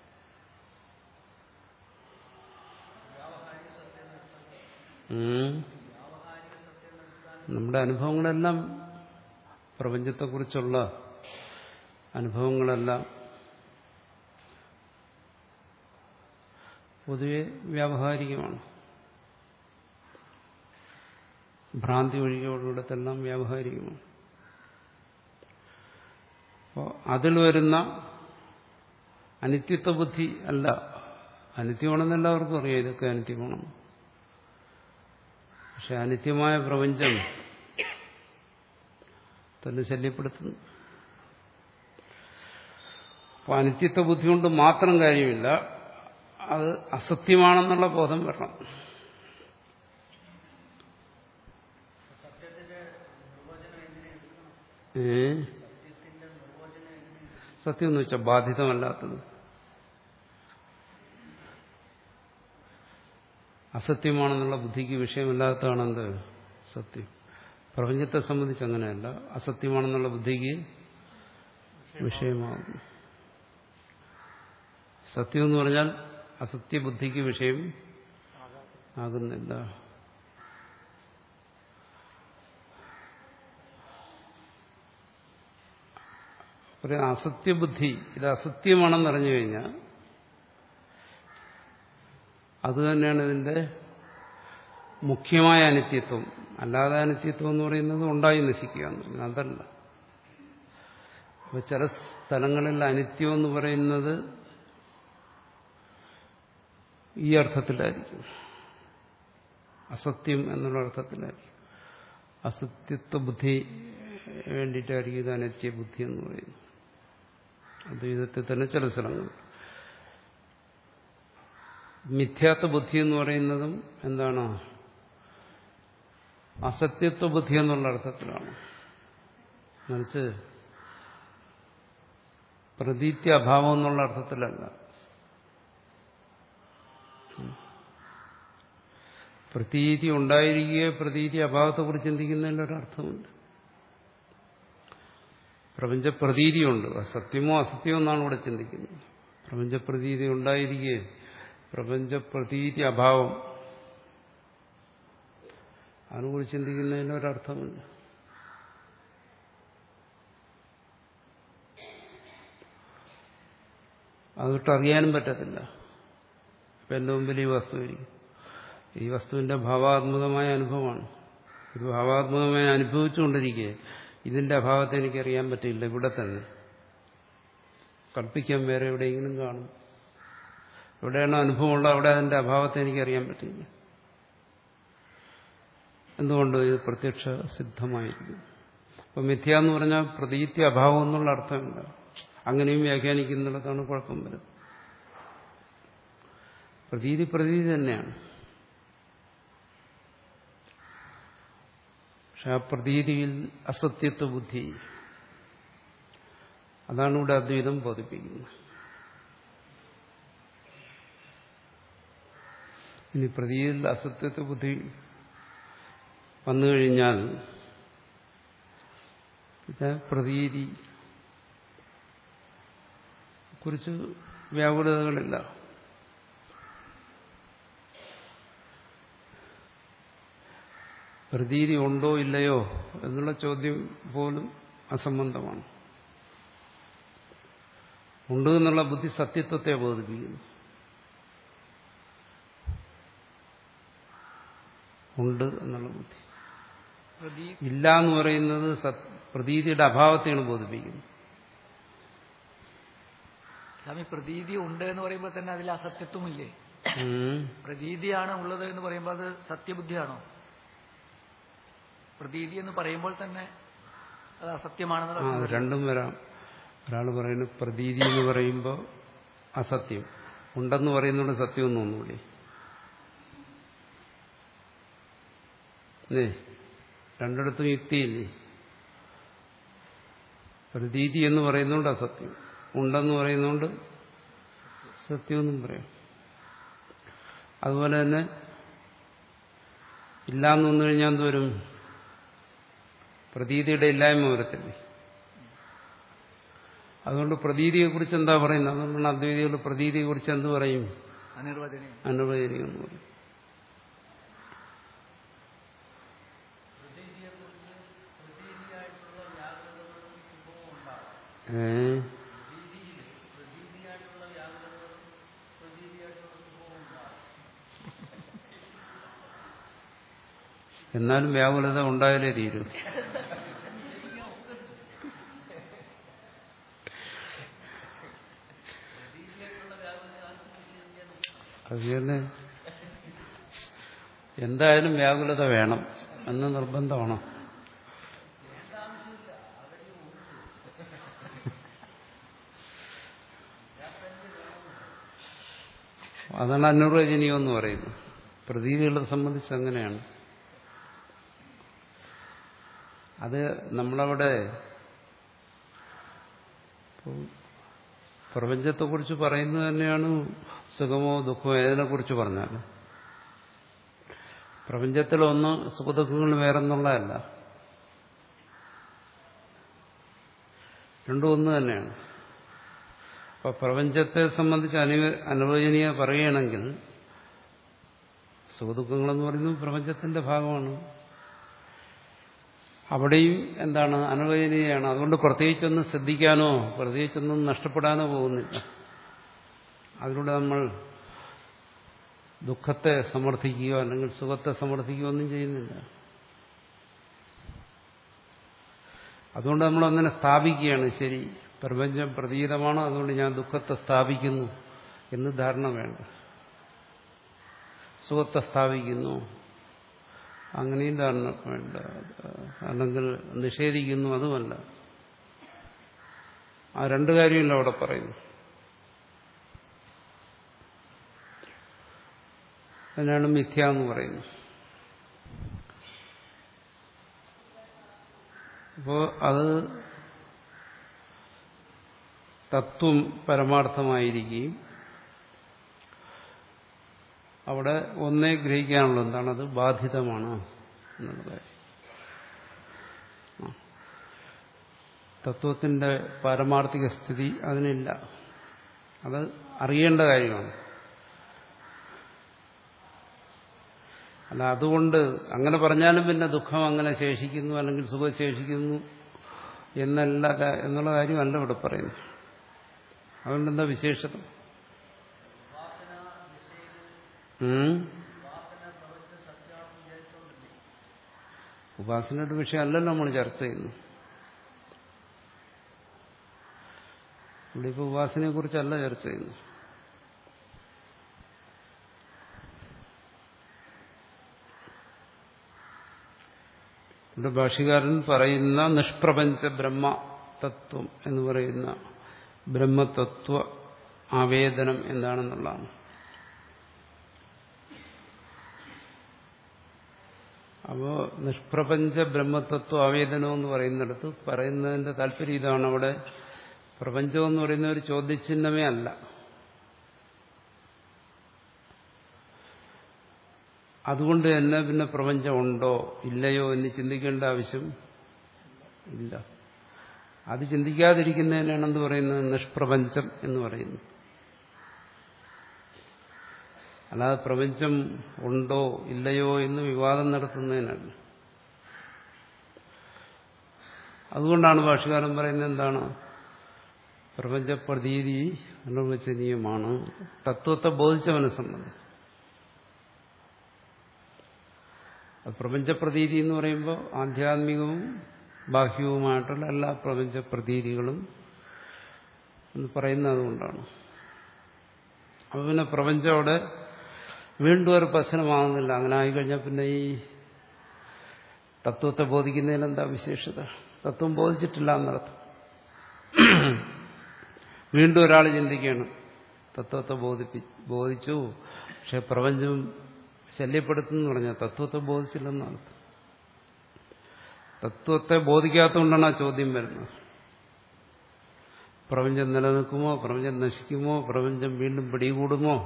ഉം. നമ്മുടെ അനുഭവങ്ങളെല്ലാം പ്രപഞ്ചത്തെക്കുറിച്ചുള്ള അനുഭവങ്ങളെല്ലാം പൊതുവെ വ്യാവഹാരികമാണ് ഭ്രാന്തി ഒഴികെയുള്ളിടത്തെല്ലാം വ്യാവഹാരികമാണ് അപ്പോൾ അതിൽ വരുന്ന അനിത്യത്വ ബുദ്ധി അല്ല അനിത്യമാണെന്ന് എല്ലാവർക്കും അറിയാം ഇതൊക്കെ അനിത്യമാണ് പക്ഷെ അനിത്യമായ പ്രപഞ്ചം തന്നെ ശല്യപ്പെടുത്തുന്നു അപ്പൊ അനിത്യത്വ ബുദ്ധി കൊണ്ട് മാത്രം കാര്യമില്ല അത് അസത്യമാണെന്നുള്ള ബോധം വരണം ഏ സത്യം എന്ന് വെച്ചാൽ ബാധിതമല്ലാത്തത് അസത്യമാണെന്നുള്ള ബുദ്ധിക്ക് വിഷയമല്ലാത്തതാണെന്ത് സത്യം പ്രപഞ്ചത്തെ സംബന്ധിച്ച് അങ്ങനെയല്ല അസത്യമാണെന്നുള്ള ബുദ്ധിക്ക് വിഷയമാകും സത്യം എന്ന് പറഞ്ഞാൽ അസത്യബുദ്ധിക്ക് വിഷയം ആകുന്നില്ല ഒരു അസത്യബുദ്ധി ഇത് അസത്യമാണെന്നറിഞ്ഞു കഴിഞ്ഞാൽ അത് തന്നെയാണ് ഇതിന്റെ മുഖ്യമായ അനിത്യത്വം അല്ലാതെ അനിത്യത്വം എന്ന് പറയുന്നത് ഉണ്ടായി നശിക്കുക എന്ന് പറയുന്നത് അതല്ല അപ്പൊ ചില സ്ഥലങ്ങളിൽ അനിത്യം എന്ന് പറയുന്നത് ഈ അർത്ഥത്തിലായിരിക്കും അസത്യം എന്നുള്ള അർത്ഥത്തിലായിരിക്കും അസത്യത്വ ബുദ്ധി വേണ്ടിയിട്ടായിരിക്കും ഇത് അനിത്യ ബുദ്ധി എന്ന് പറയുന്നത് അദ്വൈതത്തിൽ തന്നെ ചില സ്ഥലങ്ങൾ മിഥ്യാത്വ ബുദ്ധി എന്ന് പറയുന്നതും എന്താണ് അസത്യത്വ ബുദ്ധി എന്നുള്ള അർത്ഥത്തിലാണ് മറിച്ച് പ്രതീത്യ അഭാവം എന്നുള്ള അർത്ഥത്തിലല്ല പ്രതീതി ഉണ്ടായിരിക്കുകയോ പ്രതീതി അഭാവത്തെക്കുറിച്ച് ചിന്തിക്കുന്നതിൽ ഒരർത്ഥമുണ്ട് പ്രപഞ്ച പ്രതീതിയുണ്ട് സത്യമോ അസത്യമോ എന്നാണ് ഇവിടെ ചിന്തിക്കുന്നത് പ്രപഞ്ച പ്രതീതി ഉണ്ടായിരിക്കുകയും പ്രപഞ്ച പ്രതീതി അഭാവം അതിനെക്കുറിച്ച് ചിന്തിക്കുന്നതിന് ഒരർത്ഥമുണ്ട് അതൊട്ട് അറിയാനും പറ്റത്തില്ല ഇപ്പം എൻ്റെ മുമ്പിൽ ഈ വസ്തു ഇരിക്കും ഈ വസ്തുവിന്റെ ഭാവാത്മകമായ അനുഭവമാണ് ഇത് ഭാവാത്മകമായി അനുഭവിച്ചുകൊണ്ടിരിക്കുക ഇതിന്റെ അഭാവത്തെ എനിക്കറിയാൻ പറ്റില്ല ഇവിടെ തന്നെ കൽപ്പിക്കാൻ വേറെ എവിടെയെങ്കിലും കാണും എവിടെയാണോ അനുഭവമുള്ളത് അവിടെ അതിന്റെ അഭാവത്തെ എനിക്കറിയാൻ പറ്റില്ല എന്തുകൊണ്ട് ഇത് പ്രത്യക്ഷ സിദ്ധമായിരിക്കും അപ്പൊ മിഥ്യ എന്ന് പറഞ്ഞാൽ പ്രതീത്യ അഭാവം എന്നുള്ള അർത്ഥമില്ല അങ്ങനെയും വ്യാഖ്യാനിക്കുന്നിടത്താണ് കുഴപ്പം വരുന്നത് പ്രതീതി പ്രതീതി തന്നെയാണ് പക്ഷെ ആ പ്രതീതിയിൽ അസത്യത്വ ബുദ്ധി അതാണ് ഇവിടെ അദ്വൈതം ബോധിപ്പിക്കുന്നത് ഇനി പ്രതീതിയിൽ അസത്യത്വ ബുദ്ധി വന്നു കഴിഞ്ഞാൽ ഇത് പ്രതീതി കുറിച്ച് വ്യാകുലതകളില്ല പ്രതീതി ഉണ്ടോ ഇല്ലയോ എന്നുള്ള ചോദ്യം പോലും അസംബന്ധമാണ് ഉണ്ട് എന്നുള്ള ബുദ്ധി സത്യത്വത്തെ ബോധിപ്പിക്കുന്നു ഉണ്ട് എന്നുള്ള ബുദ്ധി പ്രതീ ഇല്ല എന്ന് പറയുന്നത് സത്- പ്രതീതിയുടെ അഭാവത്തെയാണ് ബോധിപ്പിക്കുന്നത് സ്വാമി പ്രതീതി ഉണ്ട് എന്ന് പറയുമ്പോൾ തന്നെ അതിൽ അസത്യത്വമില്ലേ ഉം. പ്രതീതിയാണ് ഉള്ളത് എന്ന് പറയുമ്പോൾ അത് സത്യബുദ്ധിയാണോ പ്രതീതി എന്ന് പറയുമ്പോൾ തന്നെ അത് അസത്യമാണെന്ന് ആ അത് രണ്ടും വരാം ഒരാൾ പറയുന്നു പ്രതീതി എന്ന് പറയുമ്പോൾ അസത്യം ഉണ്ടെന്ന് പറയുന്നതുകൊണ്ട് സത്യം എന്ന് തോന്നൂലേ അല്ലേ രണ്ടിടത്തും യുക്തിയില്ലേ പ്രതീതി എന്ന് പറയുന്നതുകൊണ്ട് അസത്യം ഉണ്ടെന്ന് പറയുന്നതുകൊണ്ട് സത്യമെന്നും പറയാം അതുപോലെ തന്നെ ഇല്ലാന്ന് വന്നു കഴിഞ്ഞാൽ എന്തുവരും പ്രതീതിയുടെ ഇല്ലായ്മ വരത്തില്ലേ അതുകൊണ്ട് പ്രതീതിയെക്കുറിച്ച് എന്താ പറയുന്നത് അതുകൊണ്ടാണ് അദ്വൈതികൾ പ്രതീതിയെക്കുറിച്ച് എന്ത് പറയും അനിർവചനീയം അനുവചനീയം എന്ന് പറയും ഏ എന്നാലും വ്യാകുലത ഉണ്ടായാലേ തീരൂ അത് തന്നെ എന്തായാലും വ്യാകുലത വേണം എന്ന് നിർബന്ധമാണോ അതാണ് അനുർവചനീയം എന്ന് പറയുന്നത് പ്രതീതികളെ സംബന്ധിച്ച് അങ്ങനെയാണ് അത് നമ്മളവിടെ ഇപ്പം പ്രപഞ്ചത്തെക്കുറിച്ച് പറയുന്നത് തന്നെയാണ് സുഖമോ ദുഃഖമോ ഏതിനെക്കുറിച്ച് പറഞ്ഞാലും പ്രപഞ്ചത്തിലൊന്ന് സുഖദുഃഖങ്ങൾ വേറെന്നുള്ളതല്ല രണ്ടും ഒന്ന് തന്നെയാണ് അപ്പൊ പ്രപഞ്ചത്തെ സംബന്ധിച്ച് അനു അനുവചനീയ പറയുകയാണെങ്കിൽ സുഖദുഃഖങ്ങളെന്ന് പറയുന്നത് പ്രപഞ്ചത്തിന്റെ ഭാഗമാണ് അവിടെയും എന്താണ് അനുവചനീയമാണ് അതുകൊണ്ട് പ്രത്യേകിച്ചൊന്നും ശ്രദ്ധിക്കാനോ പ്രത്യേകിച്ചൊന്നും നഷ്ടപ്പെടാനോ പോകുന്നില്ല അതിലൂടെ നമ്മൾ ദുഃഖത്തെ സമർത്ഥിക്കുകയോ അല്ലെങ്കിൽ സുഖത്തെ സമർത്ഥിക്കുകയോ ഒന്നും ചെയ്യുന്നില്ല അതുകൊണ്ട് നമ്മൾ അങ്ങനെ സ്ഥാപിക്കുകയാണ് ശരി പ്രപഞ്ചം പ്രതീതമാണ് അതുകൊണ്ട് ഞാൻ ദുഃഖത്തെ സ്ഥാപിക്കുന്നു എന്ന് ധാരണ വേണ്ട സുഖത്തെ സ്ഥാപിക്കുന്നു അങ്ങനെയും ധാരണ വേണ്ട അല്ലെങ്കിൽ നിഷേധിക്കുന്നു അതുമല്ല ആ രണ്ട് കാര്യമില്ല അവിടെ പറയുന്നു അതിനാണ് മിഥ്യ എന്ന് പറയുന്നത് അപ്പോ അത് തത്വം പരമാർത്ഥമായിരിക്കുകയും അവിടെ ഒന്നേ ഗ്രഹിക്കാനുള്ളത് എന്താണ് അത് ബാധിതമാണ് എന്നുള്ള കാര്യം ആ. തത്വത്തിന്റെ പാരമാർത്ഥിക സ്ഥിതി അതിനില്ല അത് അറിയേണ്ട കാര്യമാണ് അല്ല അതുകൊണ്ട് അങ്ങനെ പറഞ്ഞാലും പിന്നെ ദുഃഖം അങ്ങനെ ശേഷിക്കുന്നു അല്ലെങ്കിൽ സുഖം ശേഷിക്കുന്നു എന്നല്ല കാ- എന്നുള്ള കാര്യമല്ല ഇവിടെ പറയുന്നത് അതുകൊണ്ട് എന്താ വിശേഷത ഉം? ഉപാസനയുടെ വിഷയമല്ലല്ലോ നമ്മൾ ചർച്ച ചെയ്യുന്നു ഇവിടെ ഇപ്പോൾ ഉപാസനയെ കുറിച്ചല്ല ചർച്ച ചെയ്യുന്നു ഇവിടെ ഭാഷകാരൻ പറയുന്ന നിഷ്പ്രപഞ്ച ബ്രഹ്മ തത്വം എന്ന് പറയുന്ന ബ്രഹ്മതത്വ ആവേദനം എന്താണെന്നുള്ളതാണ് അപ്പോ നിഷ്പ്രപഞ്ച ബ്രഹ്മതത്വ ആവേദനം എന്ന് പറയുന്നിടത്ത് പറയുന്നതിന്റെ താല്പര്യം ഇതാണ് അവിടെ പ്രപഞ്ചം എന്ന് പറയുന്ന ഒരു ചോദ്യചിഹ്നമേ അല്ല അതുകൊണ്ട് തന്നെ പിന്നെ പ്രപഞ്ചം ഉണ്ടോ ഇല്ലയോ എന്ന് ചിന്തിക്കേണ്ട ആവശ്യം ഇല്ല അത് ചിന്തിക്കാതിരിക്കുന്നതിനാണ് എന്ത് പറയുന്നത് നിഷ്പ്രപഞ്ചം എന്ന് പറയുന്നു അല്ലാതെ പ്രപഞ്ചം ഉണ്ടോ ഇല്ലയോ എന്ന് വിവാദം നടത്തുന്നതിനല്ല അതുകൊണ്ടാണ് ഭാഷകാരൻ പറയുന്നത് എന്താണ് പ്രപഞ്ച പ്രതീതി അനുവചനീയമാണ് തത്വത്തെ ബോധിച്ചവനെ സംബന്ധിച്ച് അത് പ്രപഞ്ചപ്രതീതി എന്ന് പറയുമ്പോൾ ആധ്യാത്മികവും ബാഹ്യവുമായിട്ടുള്ള എല്ലാ പ്രപഞ്ച പ്രതീതികളും എന്ന് പറയുന്നത് അതുകൊണ്ടാണ് അപ്പൊ പിന്നെ പ്രപഞ്ചം അവിടെ വീണ്ടും ഒരു പ്രശ്നമാകുന്നില്ല അങ്ങനെ ആയിക്കഴിഞ്ഞാൽ പിന്നെ ഈ തത്വത്തെ ബോധിക്കുന്നതിന് എന്താ വിശേഷത തത്വം ബോധിച്ചിട്ടില്ല എന്നർത്ഥം വീണ്ടും ഒരാൾ ചിന്തിക്കുകയാണ് തത്വത്തെ ബോധിപ്പി ബോധിച്ചു പക്ഷെ പ്രപഞ്ചം ശല്യപ്പെടുത്തുന്നു പറഞ്ഞാൽ തത്വത്തെ ബോധിച്ചില്ലെന്നാണ് തത്വത്തെ ബോധിക്കാത്തതുകൊണ്ടാണ് ആ ചോദ്യം വരുന്നത് പ്രപഞ്ചം നിലനിൽക്കുമോ പ്രപഞ്ചം നശിക്കുമോ പ്രപഞ്ചം വീണ്ടും പിടികൂടുമോ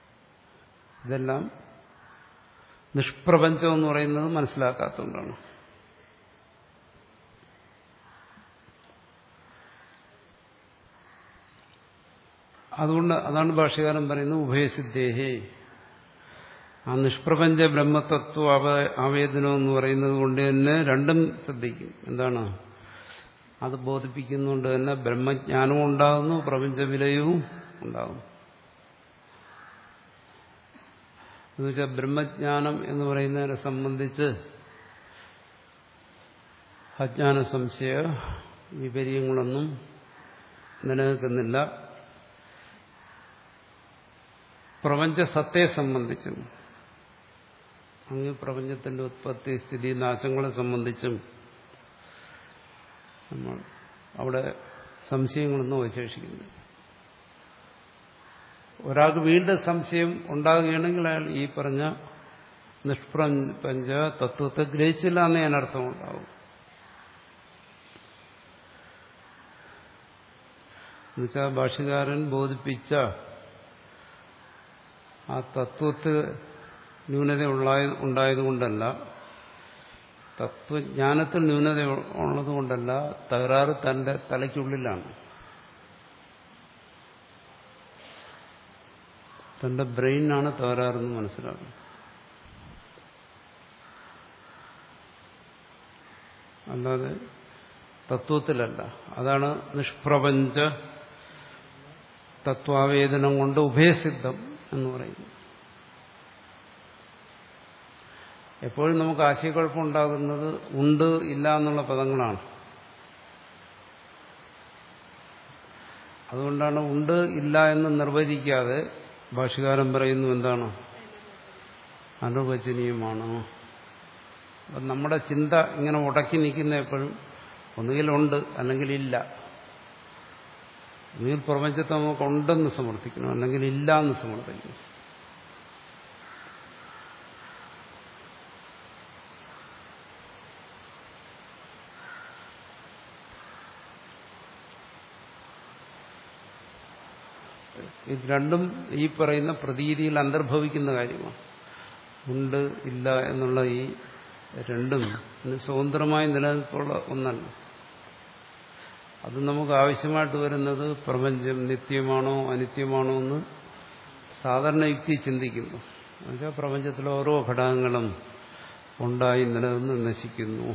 ഇതെല്ലാം നിഷ്പ്രപഞ്ചം എന്ന് പറയുന്നത് മനസ്സിലാക്കാത്തതുകൊണ്ടാണ് അതുകൊണ്ട് അതാണ് ഭാഷകാരൻ പറയുന്നത് ഉഭയസിദ്ധേഹേ ആ നിഷ്പ്രപഞ്ച ബ്രഹ്മതത്വ അവ- ആവേദനം എന്ന് പറയുന്നത് കൊണ്ട് തന്നെ രണ്ടും ശ്രദ്ധിക്കും എന്താണ് അത് ബോധിപ്പിക്കുന്നുകൊണ്ട് തന്നെ ബ്രഹ്മജ്ഞാനവും ഉണ്ടാകുന്നു പ്രപഞ്ച വിലയവും ഉണ്ടാകും എന്നുവെച്ചാൽ ബ്രഹ്മജ്ഞാനം എന്ന് പറയുന്നതിനെ സംബന്ധിച്ച് അജ്ഞാന സംശയ വിപര്യങ്ങളൊന്നും നിലനിൽക്കുന്നില്ല പ്രപഞ്ച സത്തയെ സംബന്ധിച്ചും അങ്ങ് പ്രപഞ്ചത്തിന്റെ ഉത്പത്തി സ്ഥിതി നാശങ്ങളെ സംബന്ധിച്ചും നമ്മൾ അവിടെ സംശയങ്ങളൊന്നും അവശേഷിക്കുന്നില്ല ഒരാൾക്ക് വീണ്ടും സംശയം ഉണ്ടാകുകയാണെങ്കിൽ അയാൾ ഈ പറഞ്ഞ നിഷ്പ്രപഞ്ച തത്വത്തെ ഗ്രഹിച്ചില്ല എന്ന് ഞാൻ അർത്ഥം ഉണ്ടാവും എന്നുവെച്ചാൽ ഭാഷകാരൻ ബോധിപ്പിച്ച ആ തത്വത്തിൽ ന്യൂനത ഉള്ളായ- ഉണ്ടായതുകൊണ്ടല്ല തത്വജ്ഞാനത്തിൽ ന്യൂനത ഉള്ളതുകൊണ്ടല്ല തകരാറ് തന്റെ തലയ്ക്കുള്ളിലാണ് തന്റെ ബ്രെയിനാണ് തകരാറെന്ന് മനസ്സിലാക്കണം അല്ലാതെ തത്വത്തിലല്ല അതാണ് നിഷ്പ്രപഞ്ച തത്വാവേദനം കൊണ്ട് ഉഭയസിദ്ധം എന്ന് പറയുന്നു എപ്പോഴും നമുക്ക് ആശയക്കുഴപ്പം ഉണ്ടാകുന്നത് ഉണ്ട് ഇല്ല എന്നുള്ള പദങ്ങളാണ് അതുകൊണ്ടാണ് ഉണ്ട് ഇല്ല എന്ന് നിർവചിക്കാതെ ഭാഷകാരൻ പറയുന്നു എന്താണ് അനുവചനീയമാണ് അപ്പം നമ്മുടെ ചിന്ത ഇങ്ങനെ ഉടക്കി നിൽക്കുന്ന എപ്പോഴും ഒന്നുകിൽ ഉണ്ട് അല്ലെങ്കിൽ ഇല്ല ഒന്നുകിൽ പ്രപഞ്ചത്തെ നമുക്ക് ഉണ്ടെന്ന് സമർത്ഥിക്കണം അല്ലെങ്കിൽ ഇല്ല എന്ന് സമർത്ഥിക്കണം ഇത് രണ്ടും ഈ പറയുന്ന പ്രതീതിയിൽ അന്തർഭവിക്കുന്ന കാര്യമാണ് ഉണ്ട് ഇല്ല എന്നുള്ള ഈ രണ്ടും ഇത് സ്വതന്ത്രമായി നിലനിൽപ്പുള്ള ഒന്നല്ല അത് നമുക്ക് ആവശ്യമായിട്ട് വരുന്നത് പ്രപഞ്ചം നിത്യമാണോ അനിത്യമാണോ എന്ന് സാധാരണ യുക്തി ചിന്തിക്കുന്നു എന്നുവെച്ചാൽ പ്രപഞ്ചത്തിലെ ഓരോ ഘടകങ്ങളും ഉണ്ടായി നിലനിന്ന് നശിക്കുന്നു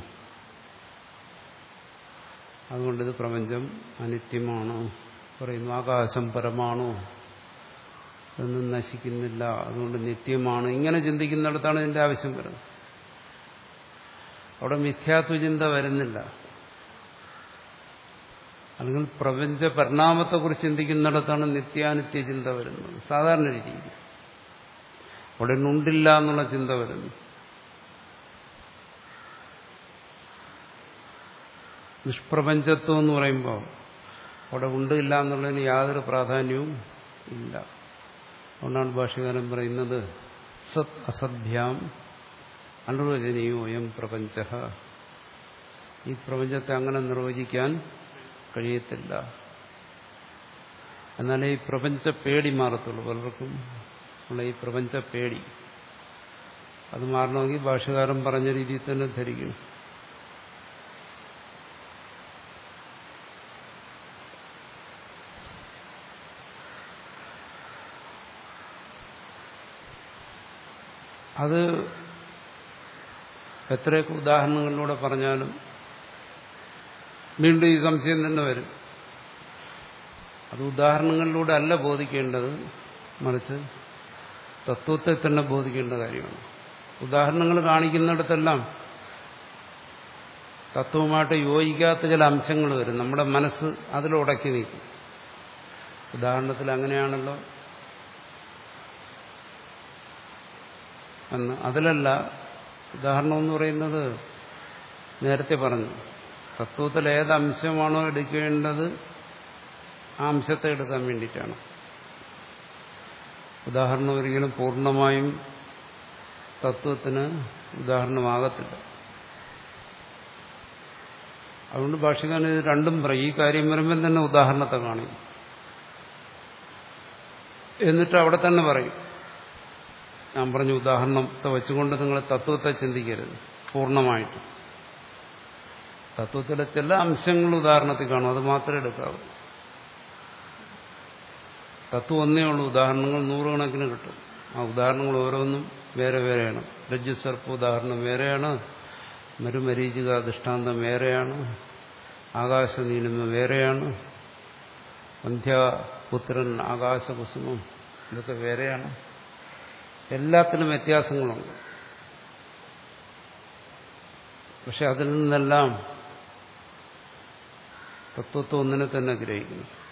അതുകൊണ്ട് ഇത് പ്രപഞ്ചം അനിത്യമാണ് പറയുന്നു ആകാശം പരമാണോ ഇതൊന്നും നശിക്കുന്നില്ല അതുകൊണ്ട് നിത്യമാണ് ഇങ്ങനെ ചിന്തിക്കുന്നിടത്താണ് ഇതിന്റെ ആവശ്യം വരുന്നത് അവിടെ മിഥ്യാത്വചിന്ത വരുന്നില്ല അല്ലെങ്കിൽ പ്രപഞ്ച പരിണാമത്തെക്കുറിച്ച് ചിന്തിക്കുന്നിടത്താണ് നിത്യാനിത്യ ചിന്ത വരുന്നത് സാധാരണ രീതിയിൽ അവിടെ ഉണ്ടില്ല എന്നുള്ള ചിന്ത വരുന്നു നിഷ്പ്രപഞ്ചത്വം എന്ന് പറയുമ്പോൾ അവിടെ ഉണ്ട് ഇല്ല എന്നുള്ളതിന് യാതൊരു പ്രാധാന്യവും ഇല്ല അതുകൊണ്ടാണ് ഭാഷകാരൻ പറയുന്നത് സത് അസഭ്യാം അനുവചനീയോയം പ്രപഞ്ച ഈ പ്രപഞ്ചത്തെ അങ്ങനെ നിർവചിക്കാൻ കഴിയത്തില്ല എന്നാലേ ഈ പ്രപഞ്ച പേടി മാറത്തുള്ളൂ പലർക്കും ഉള്ള ഈ പ്രപഞ്ച പേടി അത് മാറണമെങ്കിൽ ഭാഷകാരൻ പറഞ്ഞ രീതിയിൽ തന്നെ ധരിക്കണം അത് എത്രയൊക്കെ ഉദാഹരണങ്ങളിലൂടെ പറഞ്ഞാലും വീണ്ടും ഈ സംശയം തന്നെ വരും അത് ഉദാഹരണങ്ങളിലൂടെ അല്ല ബോധിക്കേണ്ടത് മറിച്ച് തത്വത്തെ തന്നെ ബോധിക്കേണ്ട കാര്യമാണ് ഉദാഹരണങ്ങൾ കാണിക്കുന്നിടത്തെല്ലാം തത്വമായിട്ട് യോജിക്കാത്ത ചില അംശങ്ങൾ വരും നമ്മുടെ മനസ്സ് അതിലുടക്കി നിൽക്കും ഉദാഹരണത്തിൽ അങ്ങനെയാണല്ലോ എന്ന് അതിലല്ല ഉദാഹരണം എന്ന് പറയുന്നത് നേരത്തെ പറഞ്ഞു തത്വത്തിൽ ഏത് അംശമാണോ എടുക്കേണ്ടത് ആ അംശത്തെ എടുക്കാൻ വേണ്ടിയിട്ടാണ് ഉദാഹരണം ഒരിക്കലും പൂർണ്ണമായും തത്വത്തിന് ഉദാഹരണമാകത്തില്ല അതുകൊണ്ട് ഭാഷകാരൻ ഇത് രണ്ടും പറയും ഈ കാര്യം വരുമ്പോൾ തന്നെ ഉദാഹരണത്തെ കാണിക്കും എന്നിട്ട് അവിടെ തന്നെ പറയും ഞാൻ പറഞ്ഞ ഉദാഹരണത്തെ വെച്ചുകൊണ്ട് നിങ്ങൾ തത്വത്തെ ചിന്തിക്കരുത് പൂർണ്ണമായിട്ട് തത്വത്തിലെ ചില അംശങ്ങൾ ഉദാഹരണത്തിൽ കാണും അത് മാത്രമേ എടുക്കാവൂ തത്വം ഒന്നേ ഉള്ളൂ ഉദാഹരണങ്ങൾ നൂറുകണക്കിന് കിട്ടും ആ ഉദാഹരണങ്ങൾ ഓരോന്നും വേറെ വേറെയാണ് രജ്ജു സർപ്പ ഉദാഹരണം വേറെയാണ് മരുമരീചിക ദൃഷ്ടാന്തം വേറെയാണ് ആകാശനീലിമ വേറെയാണ് വന്ധ്യാപുത്രൻ ആകാശകുസുമം ഇതൊക്കെ വേറെയാണ് എല്ലാത്തിനും വ്യത്യാസങ്ങളുണ്ട് പക്ഷെ അതിൽ നിന്നെല്ലാം തത്വത്തെ ഒന്നിനെ തന്നെ ഗ്രഹിക്കുന്നു